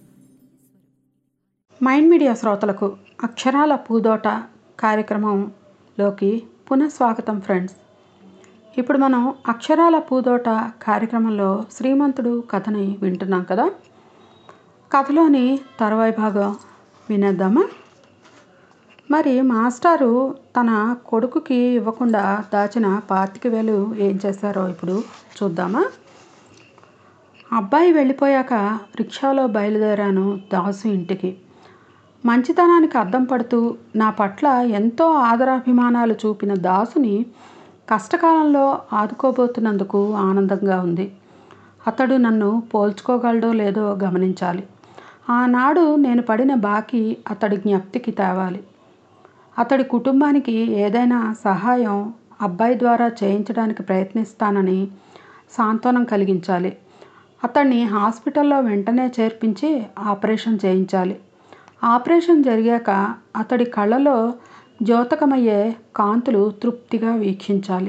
మైండ్ మీడియా శ్రోతలకు అక్షరాల పూదోట కార్యక్రమంలోకి పునఃస్వాగతం ఫ్రెండ్స్ ఇప్పుడు మనం అక్షరాల పూదోట కార్యక్రమంలో శ్రీమంతుడు కథని వింటున్నాం కదా కథలోని తర్వాయి భాగం వినేద్దామా మరి మాస్టారు తన కొడుకుకి ఇవ్వకుండా దాచిన పాతిక వేలు ఏం చేశారో ఇప్పుడు చూద్దామా అబ్బాయి వెళ్ళిపోయాక రిక్షాలో బయలుదేరాను దాసు ఇంటికి మంచితనానికి అద్దం పడుతూ నా పట్ల ఎంతో ఆదరాభిమానాలు చూపిన దాసుని కష్టకాలంలో ఆదుకోబోతున్నందుకు ఆనందంగా ఉంది అతడు నన్ను పోల్చుకోగలడో లేదో గమనించాలి ఆనాడు నేను పడిన బాకీ అతడి జ్ఞప్తికి తేవాలి అతడి కుటుంబానికి ఏదైనా సహాయం అబ్బాయి ద్వారా చేయించడానికి ప్రయత్నిస్తానని సాంత్వనం కలిగించాలి అతన్ని హాస్పిటల్లో వెంటనే చేర్పించి ఆపరేషన్ చేయించాలి ఆపరేషన్ జరిగాక అతడి కళ్ళలో ద్యోతకమయ్యే కాంతులు తృప్తిగా వీక్షించాలి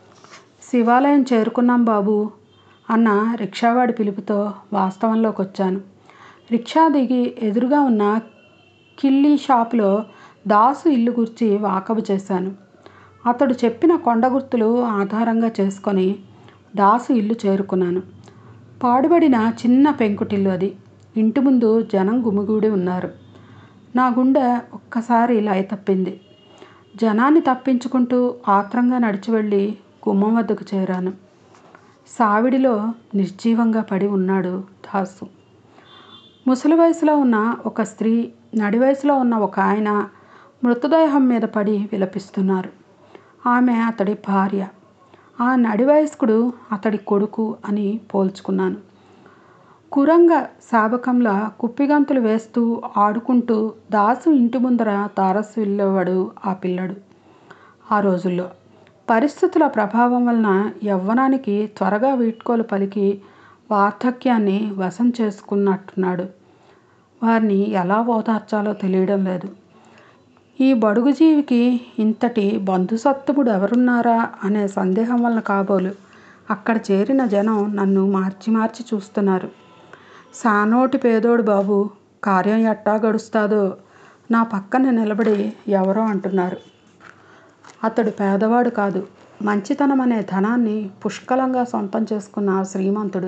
శివాలయం చేరుకున్నాం బాబు అన్న రిక్షావాడి పిలుపుతో వాస్తవంలోకి వచ్చాను రిక్షా దిగి ఎదురుగా ఉన్న కిల్లీ షాపులో దాసు ఇల్లు గుర్చి వాకబు చేశాను అతడు చెప్పిన కొండ గుర్తులు ఆధారంగా చేసుకొని దాసు ఇల్లు చేరుకున్నాను పాడుబడిన చిన్న పెంకుటిల్లు అది ఇంటి ముందు జనం గుమిగూడి ఉన్నారు నా గుండె ఒక్కసారి లయ తప్పింది జనాన్ని తప్పించుకుంటూ ఆత్రంగా నడిచి వెళ్ళి గుమ్మం వద్దకు చేరాను సావిడిలో నిర్జీవంగా పడి ఉన్నాడు దాసు ముసలి వయసులో ఉన్న ఒక స్త్రీ నడి వయసులో ఉన్న ఒక ఆయన మృతదేహం మీద పడి విలపిస్తున్నారు ఆమె అతడి భార్య ఆ నడి వయస్కుడు అతడి కొడుకు అని పోల్చుకున్నాను కురంగ శాబకంలా కుప్పిగంతులు వేస్తూ ఆడుకుంటూ దాసు ఇంటి ముందర తారసు వెళ్ళేవాడు ఆ పిల్లడు ఆ రోజుల్లో పరిస్థితుల ప్రభావం వలన యవ్వనానికి త్వరగా వీడ్కోలు పలికి వార్ధక్యాన్ని వశం చేసుకున్నట్టున్నాడు వారిని ఎలా ఓదార్చాలో తెలియడం లేదు ఈ బడుగు జీవికి ఇంతటి బంధుసత్తముడు ఎవరున్నారా అనే సందేహం వలన కాబోలు అక్కడ చేరిన జనం నన్ను మార్చి మార్చి చూస్తున్నారు సానోటి పేదోడు బాబు కార్యం ఎట్టా గడుస్తాదో నా పక్కన నిలబడి ఎవరో అంటున్నారు అతడు పేదవాడు కాదు మంచితనం అనే ధనాన్ని పుష్కలంగా సొంతం చేసుకున్న శ్రీమంతుడు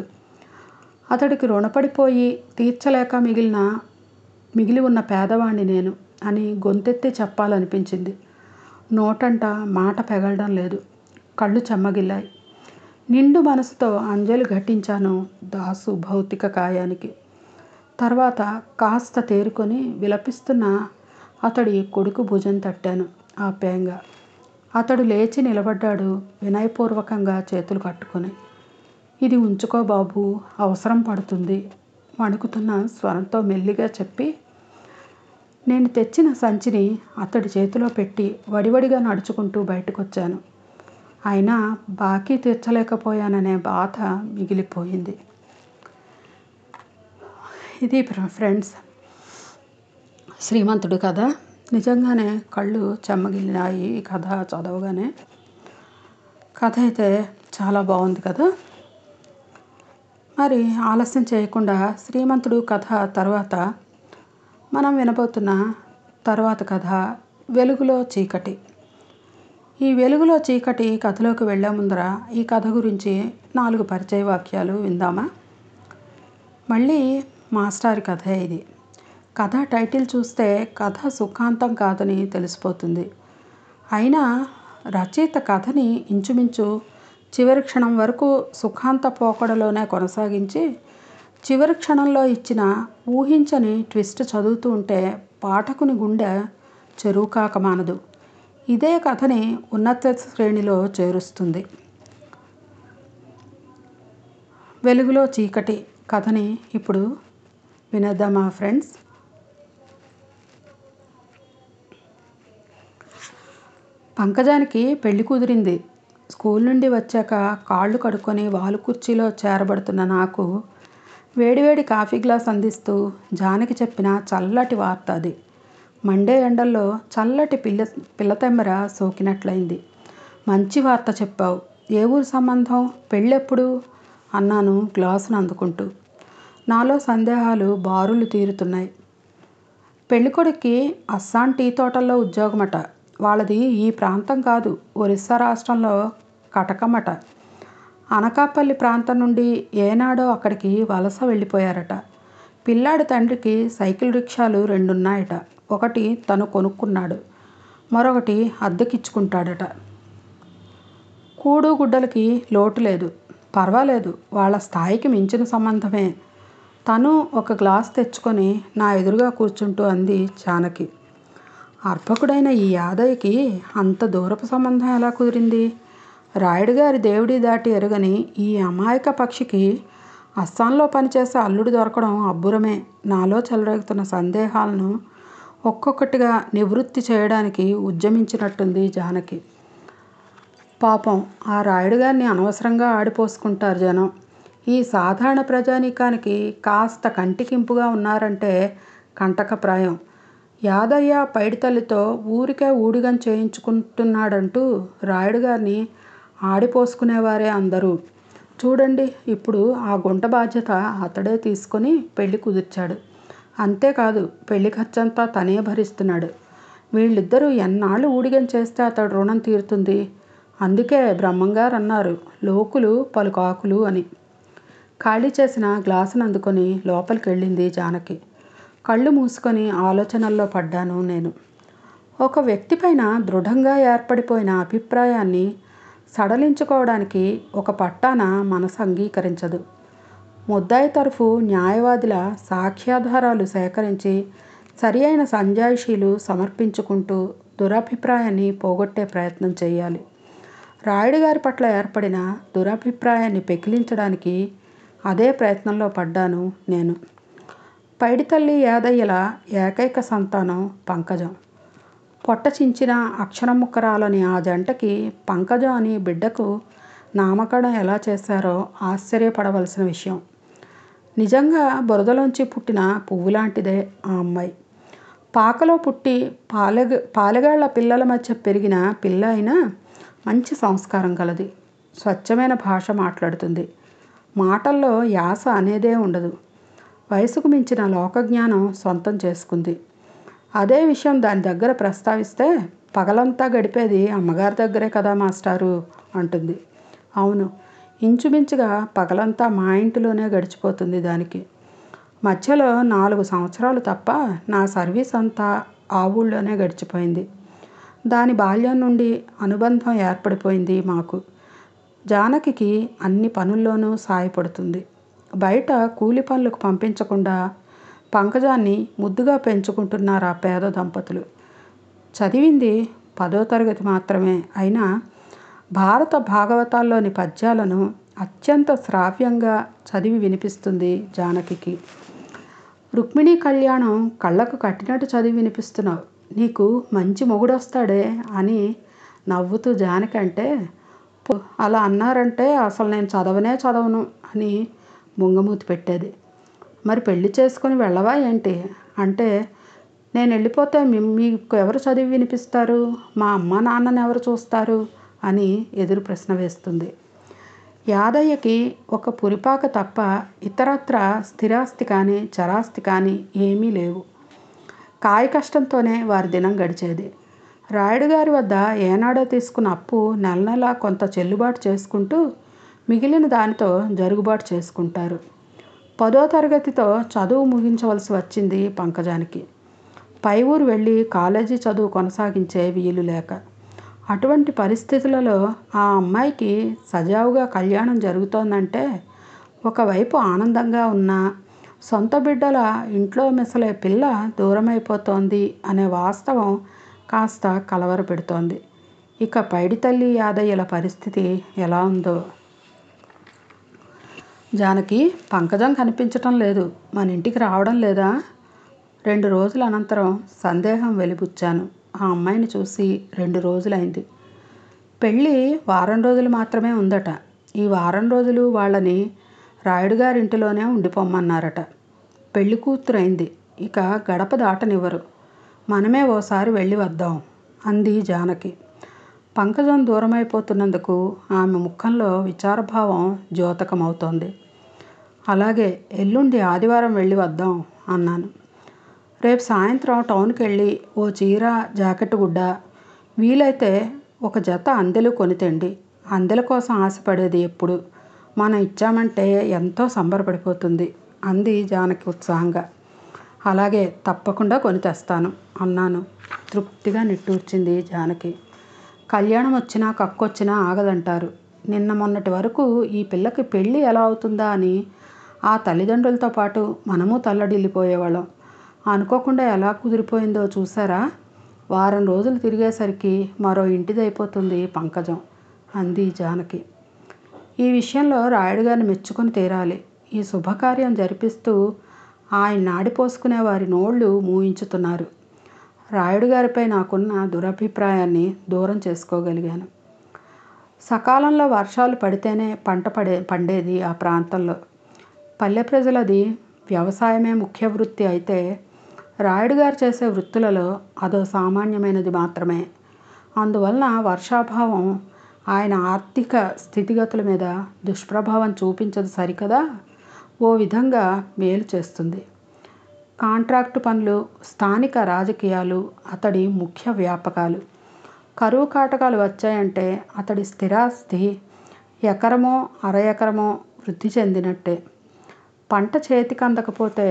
అతడికి రుణపడిపోయి తీర్చలేక మిగిలిన మిగిలి ఉన్న పేదవాణ్ణి నేను అని గొంతెత్తి చెప్పాలనిపించింది నోటంట మాట పెగలడం లేదు కళ్ళు చెమ్మగిల్లాయి నిండు మనసుతో అంజలి ఘటించాను దాసు భౌతిక కాయానికి తర్వాత కాస్త తేరుకొని విలపిస్తున్న అతడి కొడుకు భుజం తట్టాను ఆప్యాయంగా అతడు లేచి నిలబడ్డాడు వినయపూర్వకంగా చేతులు కట్టుకొని ఇది ఉంచుకో బాబు అవసరం పడుతుంది వణుకుతున్న స్వరంతో మెల్లిగా చెప్పి నేను తెచ్చిన సంచిని అతడి చేతిలో పెట్టి వడివడిగా నడుచుకుంటూ బయటకు వచ్చాను అయినా బాకీ తీర్చలేకపోయాననే బాధ మిగిలిపోయింది ఇది ఫ్రెండ్స్ శ్రీమంతుడు కథ నిజంగానే కళ్ళు చెమ్మగిలినాయి ఈ కథ చదవగానే కథ అయితే చాలా బాగుంది కదా మరి ఆలస్యం చేయకుండా శ్రీమంతుడు కథ తర్వాత మనం వినబోతున్న తర్వాత కథ వెలుగులో చీకటి ఈ వెలుగులో చీకటి కథలోకి వెళ్ళే ముందర ఈ కథ గురించి నాలుగు పరిచయ వాక్యాలు విందామా మళ్ళీ మాస్టారి కథ ఇది కథ టైటిల్ చూస్తే కథ సుఖాంతం కాదని తెలిసిపోతుంది అయినా రచయిత కథని ఇంచుమించు చివరి క్షణం వరకు సుఖాంత పోకడలోనే కొనసాగించి చివరి క్షణంలో ఇచ్చిన ఊహించని ట్విస్ట్ చదువుతూ ఉంటే పాఠకుని గుండె చెరువు కాక మానదు ఇదే కథని ఉన్నత శ్రేణిలో చేరుస్తుంది వెలుగులో చీకటి కథని ఇప్పుడు వినేద్దామా ఫ్రెండ్స్ పంకజానికి పెళ్లి కుదిరింది స్కూల్ నుండి వచ్చాక కాళ్ళు కడుక్కొని వాలు కుర్చీలో చేరబడుతున్న నాకు వేడివేడి కాఫీ గ్లాస్ అందిస్తూ జానకి చెప్పిన చల్లటి వార్త అది మండే ఎండల్లో చల్లటి పిల్ల పిల్లతెమ్మర సోకినట్లయింది మంచి వార్త చెప్పావు ఏ ఊరు సంబంధం పెళ్ళెప్పుడు అన్నాను గ్లాసును అందుకుంటూ నాలో సందేహాలు బారులు తీరుతున్నాయి పెళ్ళికొడుక్కి అస్సాం టీ తోటల్లో ఉద్యోగమట వాళ్ళది ఈ ప్రాంతం కాదు ఒరిస్సా రాష్ట్రంలో కటకమట అనకాపల్లి ప్రాంతం నుండి ఏనాడో అక్కడికి వలస వెళ్ళిపోయారట పిల్లాడి తండ్రికి సైకిల్ రిక్షాలు రెండున్నాయట ఒకటి తను కొనుక్కున్నాడు మరొకటి అద్దెకిచ్చుకుంటాడట కూడు గుడ్డలకి లోటు లేదు పర్వాలేదు వాళ్ళ స్థాయికి మించిన సంబంధమే తను ఒక గ్లాస్ తెచ్చుకొని నా ఎదురుగా కూర్చుంటూ అంది జానకి అర్భకుడైన ఈ యాదయ్యకి అంత దూరపు సంబంధం ఎలా కుదిరింది రాయుడు గారి దేవుడి దాటి ఎరగని ఈ అమాయక పక్షికి అస్సాంలో పనిచేసే అల్లుడు దొరకడం అబ్బురమే నాలో చెలరేగుతున్న సందేహాలను ఒక్కొక్కటిగా నివృత్తి చేయడానికి ఉద్యమించినట్టుంది జానకి పాపం ఆ రాయుడు గారిని అనవసరంగా ఆడిపోసుకుంటారు జనం ఈ సాధారణ ప్రజానీకానికి కాస్త కంటికింపుగా ఉన్నారంటే కంటకప్రాయం యాదయ్య పైడితల్లితో ఊరికే ఊడిగం చేయించుకుంటున్నాడంటూ రాయుడు గారిని ఆడిపోసుకునేవారే అందరూ చూడండి ఇప్పుడు ఆ గుంట బాధ్యత అతడే తీసుకొని పెళ్లి కుదిర్చాడు అంతేకాదు పెళ్లి ఖర్చంతా తనే భరిస్తున్నాడు వీళ్ళిద్దరూ ఎన్నాళ్ళు ఊడిగం చేస్తే అతడు రుణం తీరుతుంది అందుకే బ్రహ్మంగారు అన్నారు లోకులు పలుకాకులు అని ఖాళీ చేసిన గ్లాసును అందుకొని లోపలికి వెళ్ళింది జానకి కళ్ళు మూసుకొని ఆలోచనల్లో పడ్డాను నేను ఒక వ్యక్తిపైన దృఢంగా ఏర్పడిపోయిన అభిప్రాయాన్ని సడలించుకోవడానికి ఒక పట్టాన మనసు అంగీకరించదు ముద్దాయి తరఫు న్యాయవాదుల సాక్ష్యాధారాలు సేకరించి సరి అయిన సంజాయిషీలు సమర్పించుకుంటూ దురభిప్రాయాన్ని పోగొట్టే ప్రయత్నం చేయాలి రాయుడు గారి పట్ల ఏర్పడిన దురభిప్రాయాన్ని పెకిలించడానికి అదే ప్రయత్నంలో పడ్డాను నేను పైడితల్లి యాదయ్యల ఏకైక సంతానం పంకజం పొట్ట చించిన అక్షరం ముక్కరాలని ఆ జంటకి పంకజం అని బిడ్డకు నామకరణం ఎలా చేశారో ఆశ్చర్యపడవలసిన విషయం నిజంగా బురదలోంచి పుట్టిన పువ్వు లాంటిదే ఆ అమ్మాయి పాకలో పుట్టి పాలెగ పాలెగాళ్ల పిల్లల మధ్య పెరిగిన పిల్ల అయినా మంచి సంస్కారం కలది స్వచ్ఛమైన భాష మాట్లాడుతుంది మాటల్లో యాస అనేదే ఉండదు వయసుకు మించిన లోకజ్ఞానం సొంతం చేసుకుంది అదే విషయం దాని దగ్గర ప్రస్తావిస్తే పగలంతా గడిపేది అమ్మగారి దగ్గరే కదా మాస్టారు అంటుంది అవును ఇంచుమించుగా పగలంతా మా ఇంటిలోనే గడిచిపోతుంది దానికి మధ్యలో నాలుగు సంవత్సరాలు తప్ప నా సర్వీస్ అంతా ఆ ఊళ్ళోనే గడిచిపోయింది దాని బాల్యం నుండి అనుబంధం ఏర్పడిపోయింది మాకు జానకికి అన్ని పనుల్లోనూ సాయపడుతుంది బయట కూలి పనులకు పంపించకుండా పంకజాన్ని ముద్దుగా పెంచుకుంటున్నారు ఆ పేద దంపతులు చదివింది పదో తరగతి మాత్రమే అయినా భారత భాగవతాల్లోని పద్యాలను అత్యంత శ్రావ్యంగా చదివి వినిపిస్తుంది జానకికి రుక్మిణీ కళ్యాణం కళ్ళకు కట్టినట్టు చదివి వినిపిస్తున్నావు నీకు మంచి మొగుడొస్తాడే అని నవ్వుతూ జానకి అంటే "పో, అలా అన్నారంటే అసలు నేను చదవనే చదవను అని ముంగమూతి పెట్టేది మరి పెళ్లి చేసుకొని వెళ్ళవా ఏంటి అంటే నేను వెళ్ళిపోతే మీ- మీకు ఎవరు చదివి వినిపిస్తారు మా అమ్మ నాన్నని ఎవరు చూస్తారు అని ఎదురు ప్రశ్న వేస్తుంది యాదయ్యకి ఒక పురిపాక తప్ప ఇతరత్ర స్థిరాస్తి కానీ చరాస్తి కానీ ఏమీ లేవు కాయ కష్టంతోనే వారి దినం గడిచేది రాయుడు గారి వద్ద ఏనాడో తీసుకున్న అప్పు నెల నెలా కొంత చెల్లుబాటు చేసుకుంటూ మిగిలిన దానితో జరుగుబాటు చేసుకుంటారు పదో తరగతితో చదువు ముగించవలసి వచ్చింది పంకజానికి పై ఊరు వెళ్ళి కాలేజీ చదువు కొనసాగించే వీలు లేక అటువంటి పరిస్థితులలో ఆ అమ్మాయికి సజావుగా కళ్యాణం జరుగుతోందంటే ఒకవైపు ఆనందంగా ఉన్నా సొంత బిడ్డల ఇంట్లో మిసలే పిల్ల దూరమైపోతోంది అనే వాస్తవం కాస్త కలవరపెడుతోంది ఇక పైడితల్లి యాదయ్యల పరిస్థితి ఎలా ఉందో జానకి పంకజం కనిపించటం లేదు మన ఇంటికి రావడం లేదా రెండు రోజుల అనంతరం సందేహం వెలిబుచ్చాను ఆ అమ్మాయిని చూసి రెండు రోజులైంది పెళ్ళి వారం రోజులు మాత్రమే ఉందట ఈ వారం రోజులు వాళ్ళని రాయుడు గారింటిలోనే ఉండిపోమ్మన్నారట పెళ్లి కూతురైంది ఇక గడప దాటనివ్వరు మనమే ఓసారి వెళ్ళి వద్దాం అంది జానకి పంకజం దూరమైపోతున్నందుకు ఆమె ముఖంలో విచారభావం ద్యోతకమవుతోంది అలాగే ఎల్లుండి ఆదివారం వెళ్ళి వద్దాం అన్నాను రేపు సాయంత్రం టౌన్కి వెళ్ళి ఓ చీర జాకెట్ గుడ్డ వీలైతే ఒక జత అందెలు కొనితేండి అందెల కోసం ఆశపడేది ఎప్పుడు మనం ఇచ్చామంటే ఎంతో సంబరపడిపోతుంది అంది జానకి ఉత్సాహంగా అలాగే తప్పకుండా కొని తెస్తాను అన్నాను తృప్తిగా నిట్టూర్చింది జానకి కళ్యాణం వచ్చినా కక్కొచ్చినా ఆగదంటారు నిన్న మొన్నటి వరకు ఈ పిల్లకి పెళ్ళి ఎలా అవుతుందా అని ఆ తల్లిదండ్రులతో పాటు మనము తల్లడిల్లిపోయేవాళ్ళం అనుకోకుండా ఎలా కుదిరిపోయిందో చూసారా వారం రోజులు తిరిగేసరికి మరో ఇంటిదైపోతుంది పంకజం అంది జానకి ఈ విషయంలో రాయుడు గారిని మెచ్చుకొని తీరాలి ఈ శుభకార్యం జరిపిస్తూ ఆయన నాడిపోసుకునే వారి నోళ్ళు మూయించుతున్నారు రాయుడు గారిపై నాకున్న దురభిప్రాయాన్ని దూరం చేసుకోగలిగాను సకాలంలో వర్షాలు పడితేనే పంట పడే పండేది ఆ ప్రాంతంలో పల్లె ప్రజలది వ్యవసాయమే ముఖ్య వృత్తి అయితే రాయుడు గారు చేసే వృత్తులలో అదో సామాన్యమైనది మాత్రమే అందువలన వర్షాభావం ఆయన ఆర్థిక స్థితిగతుల మీద దుష్ప్రభావం చూపించదు సరికదా ఓ విధంగా మేలు చేస్తుంది కాంట్రాక్టు పనులు స్థానిక రాజకీయాలు అతడి ముఖ్య వ్యాపకాలు కరువు కాటకాలు వచ్చాయంటే అతడి స్థిరాస్తి ఎకరమో అర ఎకరమో వృద్ధి చెందినట్టే పంట చేతికి అందకపోతే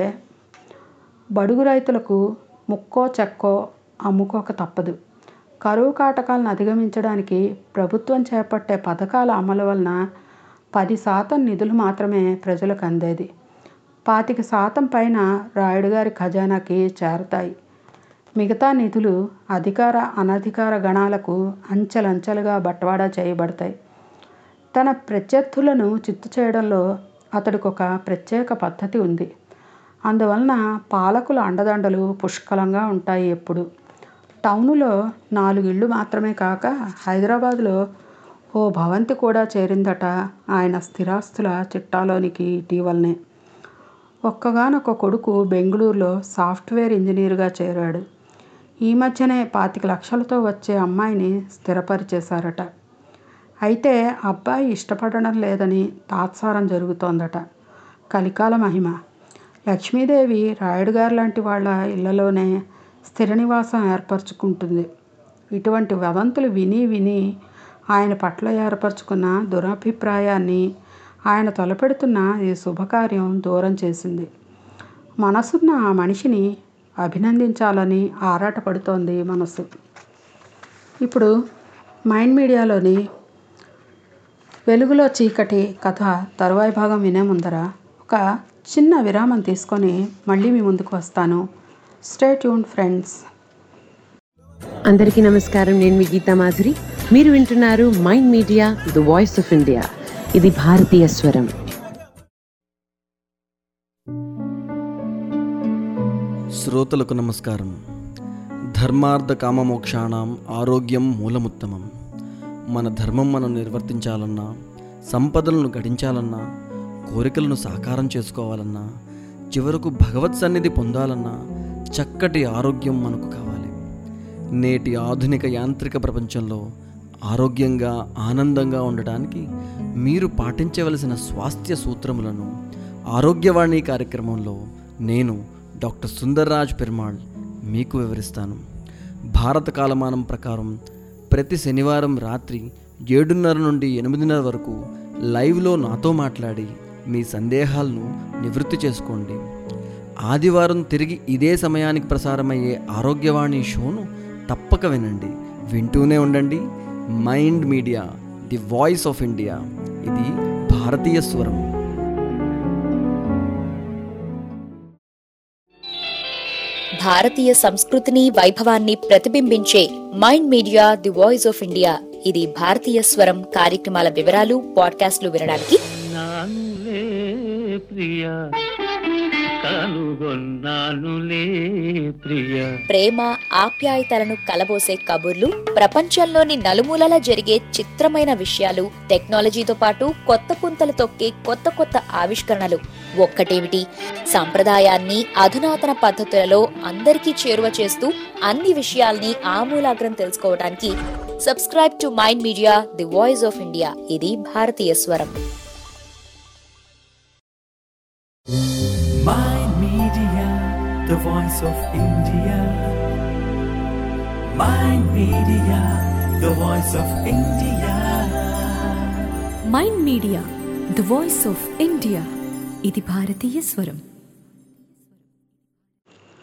బడుగు రైతులకు ముక్కో చెక్కో అమ్ముకోక తప్పదు కరువు కాటకాలను అధిగమించడానికి ప్రభుత్వం చేపట్టే పథకాల అమలు వలన పది శాతం నిధులు మాత్రమే ప్రజలకు అందేది పాతిక శాతం పైన రాయుడు గారి ఖజానాకి చేరతాయి మిగతా నిధులు అధికార అనధికార గణాలకు అంచెలంచెలుగా బట్వాడా చేయబడతాయి తన ప్రత్యర్థులను చిత్తు చేయడంలో అతడికి ఒక ప్రత్యేక పద్ధతి ఉంది అందువలన పాలకుల అండదండలు పుష్కలంగా ఉంటాయి ఎప్పుడు టౌనులో నాలుగు ఇళ్ళు మాత్రమే కాక హైదరాబాదులో ఓ భవంతి కూడా చేరిందట ఆయన స్థిరాస్తుల చిట్టాలోనికి ఇటీవలనే ఒక్కగానొక్క కొడుకు బెంగళూరులో సాఫ్ట్వేర్ ఇంజనీర్గా చేరాడు ఈ మధ్యనే పాతిక లక్షలతో వచ్చే అమ్మాయిని స్థిరపరిచేశారట అయితే అబ్బాయి ఇష్టపడడం లేదని తాత్సారం జరుగుతోందట కలికాల మహిమ లక్ష్మీదేవి రాయుడు గారు లాంటి వాళ్ళ ఇళ్లలోనే స్థిర నివాసం ఏర్పరచుకుంటుంది ఇటువంటి వదంతులు విని విని ఆయన పట్ల ఏర్పరచుకున్న దురభిప్రాయాన్ని ఆయన తలపెడుతున్న ఈ శుభకార్యం దూరం చేసింది మనసున్న ఆ మనిషిని అభినందించాలని ఆరాటపడుతోంది మనసు ఇప్పుడు మైండ్ మీడియాలోని వెలుగులో చీకటి కథ తరువాయి భాగం వినే ముందర ఒక చిన్న విరామం తీసుకొని మళ్ళీ మీ ముందుకు వస్తాను స్టే ట్యూన్ ఫ్రెండ్స్ అందరికీ నమస్కారం నేను మీ గీతా మాధురి మీరు వింటున్నారు mind media the voice of India ఇది భారతీయ స్వరం శ్రోతలకు నమస్కారం ధర్మార్థ కామమోక్షాణం ఆరోగ్యం మూలముత్తమం మన ధర్మం మనం నిర్వర్తించాలన్నా సంపదలను గడించాలన్నా కోరికలను సాకారం చేసుకోవాలన్నా చివరకు భగవత్ సన్నిధి పొందాలన్నా చక్కటి ఆరోగ్యం మనకు కావాలి నేటి ఆధునిక యాంత్రిక ప్రపంచంలో ఆరోగ్యంగా ఆనందంగా ఉండటానికి మీరు పాటించవలసిన స్వాస్థ్య సూత్రములను ఆరోగ్యవాణి కార్యక్రమంలో నేను డాక్టర్ సుందర్రాజ్ పెరుమాళ్ మీకు వివరిస్తాను భారత కాలమానం ప్రకారం ప్రతి శనివారం రాత్రి ఏడున్నర నుండి ఎనిమిదిన్నర వరకు లైవ్లో నాతో మాట్లాడి మీ సందేహాలను నివృత్తి చేసుకోండి ఆదివారం తిరిగి ఇదే సమయానికి ప్రసారమయ్యే ఆరోగ్యవాణి షోను తప్పక వినండి వింటూనే ఉండండి mind media the voice of India ఇది భారతీయ స్వరం భారతీయ సంస్కృతిని వైభవాన్ని ప్రతిబింబించే mind media the voice of India ఇది భారతీయ స్వరం కార్యక్రమాల వివరాలు పాడ్కాస్ట్లు వినడానికి నానులే ప్రియ కనుగొన్నానులే ప్రియ ప్రేమ ఆప్యాయతలను కలబోసే కబుర్లు ప్రపంచంలోని నలుమూలలా జరిగే చిత్రమైన విషయాలు టెక్నాలజీతో పాటు కొత్త పుంతలు తొక్కే కొత్త కొత్త ఆవిష్కరణలు ఒక్కటేమిటి సంప్రదాయాన్ని అధునాతన పద్ధతులలో అందరికీ చేరువ చేస్తూ అన్ని విషయాల్ని ఆమూలాగ్రం తెలుసుకోవడానికి subscribe to mind media the voice of India ఇది భారతీయ స్వరం Mind Media, the voice of India. Mind Media, the voice of India. Mind media the voice of India ఇది భారతీయ స్వరం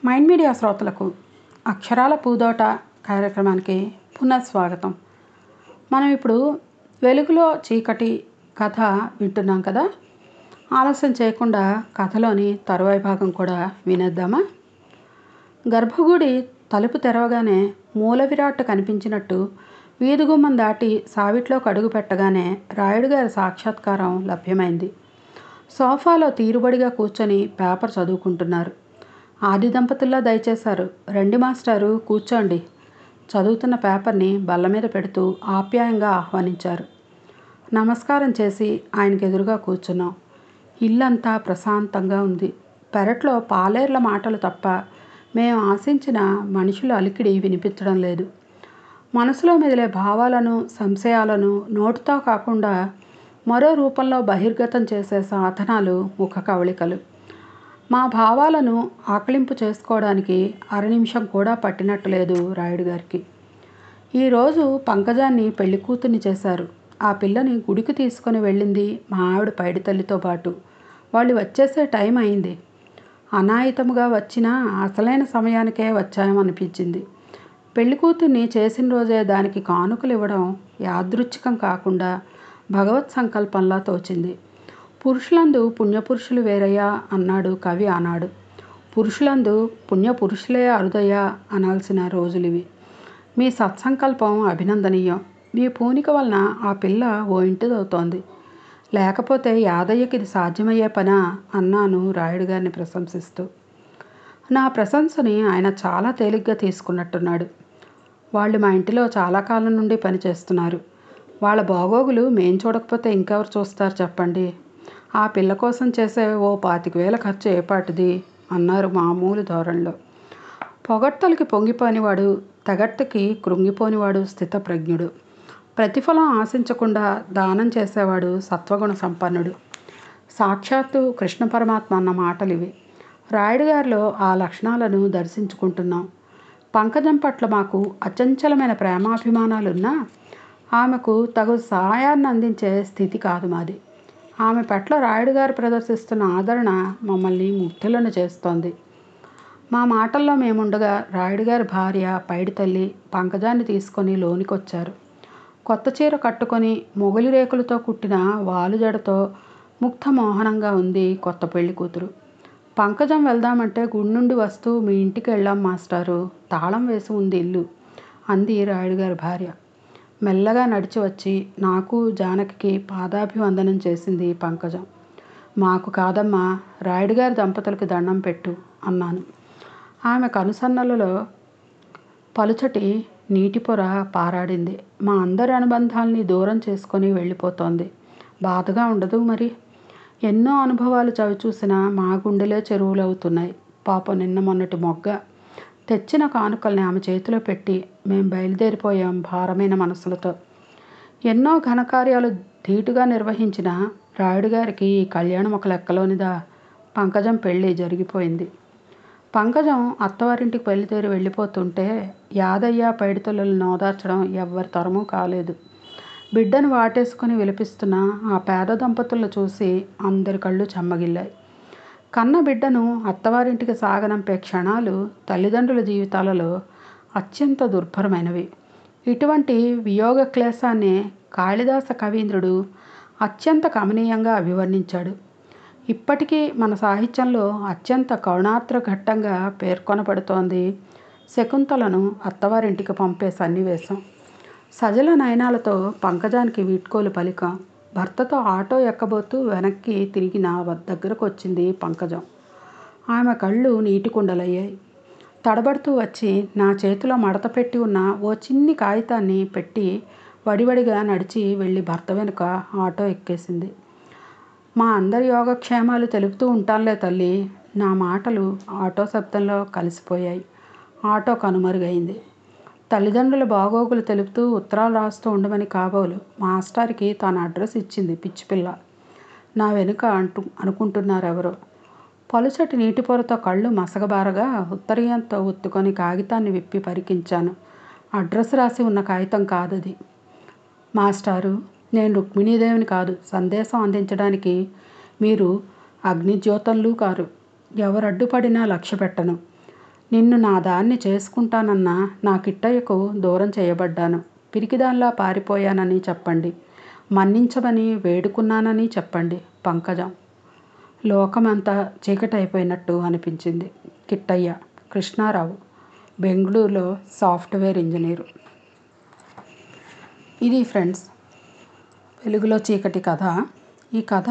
మైండ్ మీడియా శ్రోతలకు అక్షరాల పూదోట కార్యక్రమానికి పునఃస్వాగతం మనం ఇప్పుడు వెలుగులో చీకటి కథ వింటున్నాం కదా ఆలస్యం చేయకుండా కథలోని తరువాయి భాగం కూడా వినేద్దామా గర్భగుడి తలుపు తెరవగానే మూల విరాట్ కనిపించినట్టు వీధిగుమ్మం దాటి సావిట్లోకి అడుగు పెట్టగానే రాయుడు గారి సాక్షాత్కారం లభ్యమైంది సోఫాలో తీరుబడిగా కూర్చొని పేపర్ చదువుకుంటున్నారు ఆది దంపతుల్లా దయచేశారు రండి మాస్టారు కూర్చోండి చదువుతున్న పేపర్ని బల్ల మీద పెడుతూ ఆప్యాయంగా ఆహ్వానించారు నమస్కారం చేసి ఆయనకు ఎదురుగా కూర్చున్నాం ఇల్లంతా ప్రశాంతంగా ఉంది పెరట్లో పాలేర్ల మాటలు తప్ప మేము ఆశించిన మనుషుల అలికిడి వినిపించడం లేదు మనసులో మెదిలే భావాలను సంశయాలను నోటితో కాకుండా మరో రూపంలో బహిర్గతం చేసే సాధనాలు ముఖ కవళికలు మా భావాలను ఆకలింపు చేసుకోవడానికి అర నిమిషం కూడా పట్టినట్టు లేదు రాయుడు గారికి ఈరోజు పంకజాన్ని పెళ్లి కూతుర్ని చేశారు ఆ పిల్లని గుడికి తీసుకొని వెళ్ళింది మా ఆవిడ పైడి తల్లితో పాటు వాళ్ళు వచ్చేసే టైం అయింది అనాయితముగా వచ్చినా అసలైన సమయానికే వచ్చామనిపించింది పెళ్లి కూతుర్ని చేసిన రోజే దానికి కానుకలు ఇవ్వడం యాదృచ్ఛికం కాకుండా భగవత్ సంకల్పంలా తోచింది పురుషులందు పుణ్యపురుషులు వేరయ్యా అన్నాడు కవి ఆనాడు పురుషులందు పుణ్యపురుషులే అరుదయ్యా అనాల్సిన రోజులివి మీ సత్సంకల్పం అభినందనీయం మీ పూనిక వలన ఆ పిల్ల ఓ ఇంటిదవుతోంది లేకపోతే యాదయ్యకి ఇది సాధ్యమయ్యే పనా అన్నాను రాయుడు గారిని ప్రశంసిస్తూ నా ప్రశంసని ఆయన చాలా తేలిగ్గా తీసుకున్నట్టున్నాడు వాళ్ళు మా ఇంటిలో చాలా కాలం నుండి పనిచేస్తున్నారు వాళ్ళ బాగోగులు మేం చూడకపోతే ఇంకెవరు చూస్తారు చెప్పండి ఆ పిల్ల కోసం చేసే ఓ పాతిక వేల ఖర్చు ఏపాటిది అన్నారు మామూలు ధోరణిలో పొగడ్తలకి పొంగిపోనివాడు తెగట్టుకి కృంగిపోనివాడు స్థితప్రజ్ఞుడు ప్రతిఫలం ఆశించకుండా దానం చేసేవాడు సత్వగుణ సంపన్నుడు సాక్షాత్తు కృష్ణ పరమాత్మ అన్న మాటలు ఇవి రాయుడు గారిలో ఆ లక్షణాలను దర్శించుకుంటున్నాం పంకజం పట్ల మాకు అచంచలమైన ప్రేమాభిమానాలున్నా ఆమెకు తగు సహాయాన్ని అందించే స్థితి కాదు మాది ఆమె పట్ల రాయుడు గారు ప్రదర్శిస్తున్న ఆదరణ మమ్మల్ని ముగ్ధులను చేస్తోంది మా మాటల్లో మేముండగా రాయుడు గారి భార్య పైడి తల్లి పంకజాన్ని తీసుకొని లోనికొచ్చారు కొత్త చీర కట్టుకొని మొగలి రేకులతో కుట్టిన వాలు జడతో ముక్త మోహనంగా ఉంది కొత్త పెళ్లి కూతురు పంకజం వెళ్దామంటే గుడి నుండి వస్తూ మీ ఇంటికి వెళ్ళాం మాస్టారు తాళం వేసి ఉంది ఇల్లు అంది రాయుడు గారి భార్య మెల్లగా నడిచి వచ్చి నాకు జానకి పాదాభివందనం చేసింది పంకజం మాకు కాదమ్మా రాయుడు గారి దంపతులకు దండం పెట్టు అన్నాను ఆమె కనుసన్నలలో పలుచటి నీటి పొర పారాడింది మా అందరి అనుబంధాల్ని దూరం చేసుకొని వెళ్ళిపోతోంది బాధగా ఉండదు మరి ఎన్నో అనుభవాలు చవిచూసిన మా గుండెలే చెరువులు అవుతున్నాయి పాపం నిన్న మొన్నటి మొగ్గ తెచ్చిన కానుకల్ని ఆమె చేతిలో పెట్టి మేము బయలుదేరిపోయాం భారమైన మనసులతో ఎన్నో ఘనకార్యాలు ధీటుగా నిర్వహించిన రాయుడు గారికి ఈ కళ్యాణం ఒక లెక్కలోనిదా పంకజం పెళ్ళి జరిగిపోయింది పంకజం అత్తవారింటికి బయలుదేరి వెళ్ళిపోతుంటే యాదయ్య పైడితల్లులను నోదార్చడం ఎవ్వరి తరమూ కాలేదు బిడ్డను వాటేసుకొని విలపిస్తున్న ఆ పేద దంపతులను చూసి అందరి కళ్ళు చెమ్మగిల్లాయి కన్న బిడ్డను అత్తవారింటికి సాగనంపే క్షణాలు తల్లిదండ్రుల జీవితాలలో అత్యంత దుర్భరమైనవి ఇటువంటి వియోగ క్లేశాన్ని కాళిదాస కవీంద్రుడు అత్యంత కమనీయంగా అభివర్ణించాడు ఇప్పటికీ మన సాహిత్యంలో అత్యంత కరుణాత్ర ఘట్టంగా పేర్కొనబడుతోంది శకుంతలను అత్తవారింటికి పంపే సన్నివేశం సజల నయనాలతో పంకజానికి వీడ్కోలు పలికాం భర్తతో ఆటో ఎక్కబోతూ వెనక్కి తిరిగి నా దగ్గరకు వచ్చింది పంకజం ఆమె కళ్ళు నీటి కుండలయ్యాయి తడబడుతూ వచ్చి నా చేతిలో మడత పెట్టి ఉన్న ఓ చిన్ని కాగితాన్ని పెట్టి వడివడిగా నడిచి వెళ్ళి భర్త వెనుక ఆటో ఎక్కేసింది మా అందరి యోగక్షేమాలు తెలుపుతూ ఉంటానులే తల్లి నా మాటలు ఆటో శబ్దంలో కలిసిపోయాయి ఆటో కనుమరుగైంది తల్లిదండ్రుల బాగోగులు తెలుపుతూ ఉత్తరాలు రాస్తూ ఉండమని కాబోలు మాస్టర్కి తన అడ్రస్ ఇచ్చింది పిచ్చిపిల్ల నా వెనుక అంటూ అనుకుంటున్నారు ఎవరో పలుచటి నీటి పొరతో కళ్ళు మసగబారగా ఉత్తరీయంతో ఒత్తుకొని కాగితాన్ని విప్పి పరికించాను అడ్రస్ రాసి ఉన్న కాగితం కాదది మాస్టారు నేను రుక్మిణీదేవిని కాదు సందేశం అందించడానికి మీరు అగ్నిజ్యోతంలు కారు ఎవరు అడ్డుపడినా లక్ష్య పెట్టను నిన్ను నా దాన్ని చేసుకుంటానన్న నా కిట్టయ్యకు దూరం చేయబడ్డాను పిరికిదానిలా పారిపోయానని చెప్పండి మన్నించమని వేడుకున్నానని చెప్పండి పంకజం లోకమంతా చీకటైపోయినట్టు అనిపించింది కిట్టయ్య కృష్ణారావు బెంగళూరులో సాఫ్ట్వేర్ ఇంజనీరు ఇది ఫ్రెండ్స్ వెలుగులో చీకటి కథ ఈ కథ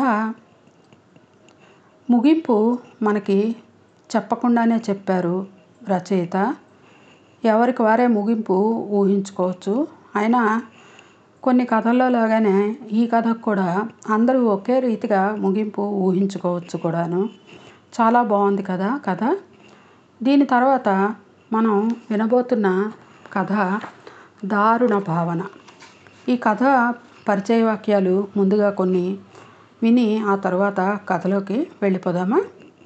ముగింపు మనకి చెప్పకుండానే చెప్పారు రచయిత ఎవరికి వారే ముగింపు ఊహించుకోవచ్చు అయినా కొన్ని కథల్లో లాగానే ఈ కథకు కూడా అందరూ ఒకే రీతిగా ముగింపు ఊహించుకోవచ్చు కూడాను చాలా బాగుంది కదా కథ దీని తర్వాత మనం వినబోతున్న కథ దారుణ భావన ఈ కథ పరిచయ వాక్యాలు ముందుగా కొన్ని విని ఆ తర్వాత కథలోకి వెళ్ళిపోదామా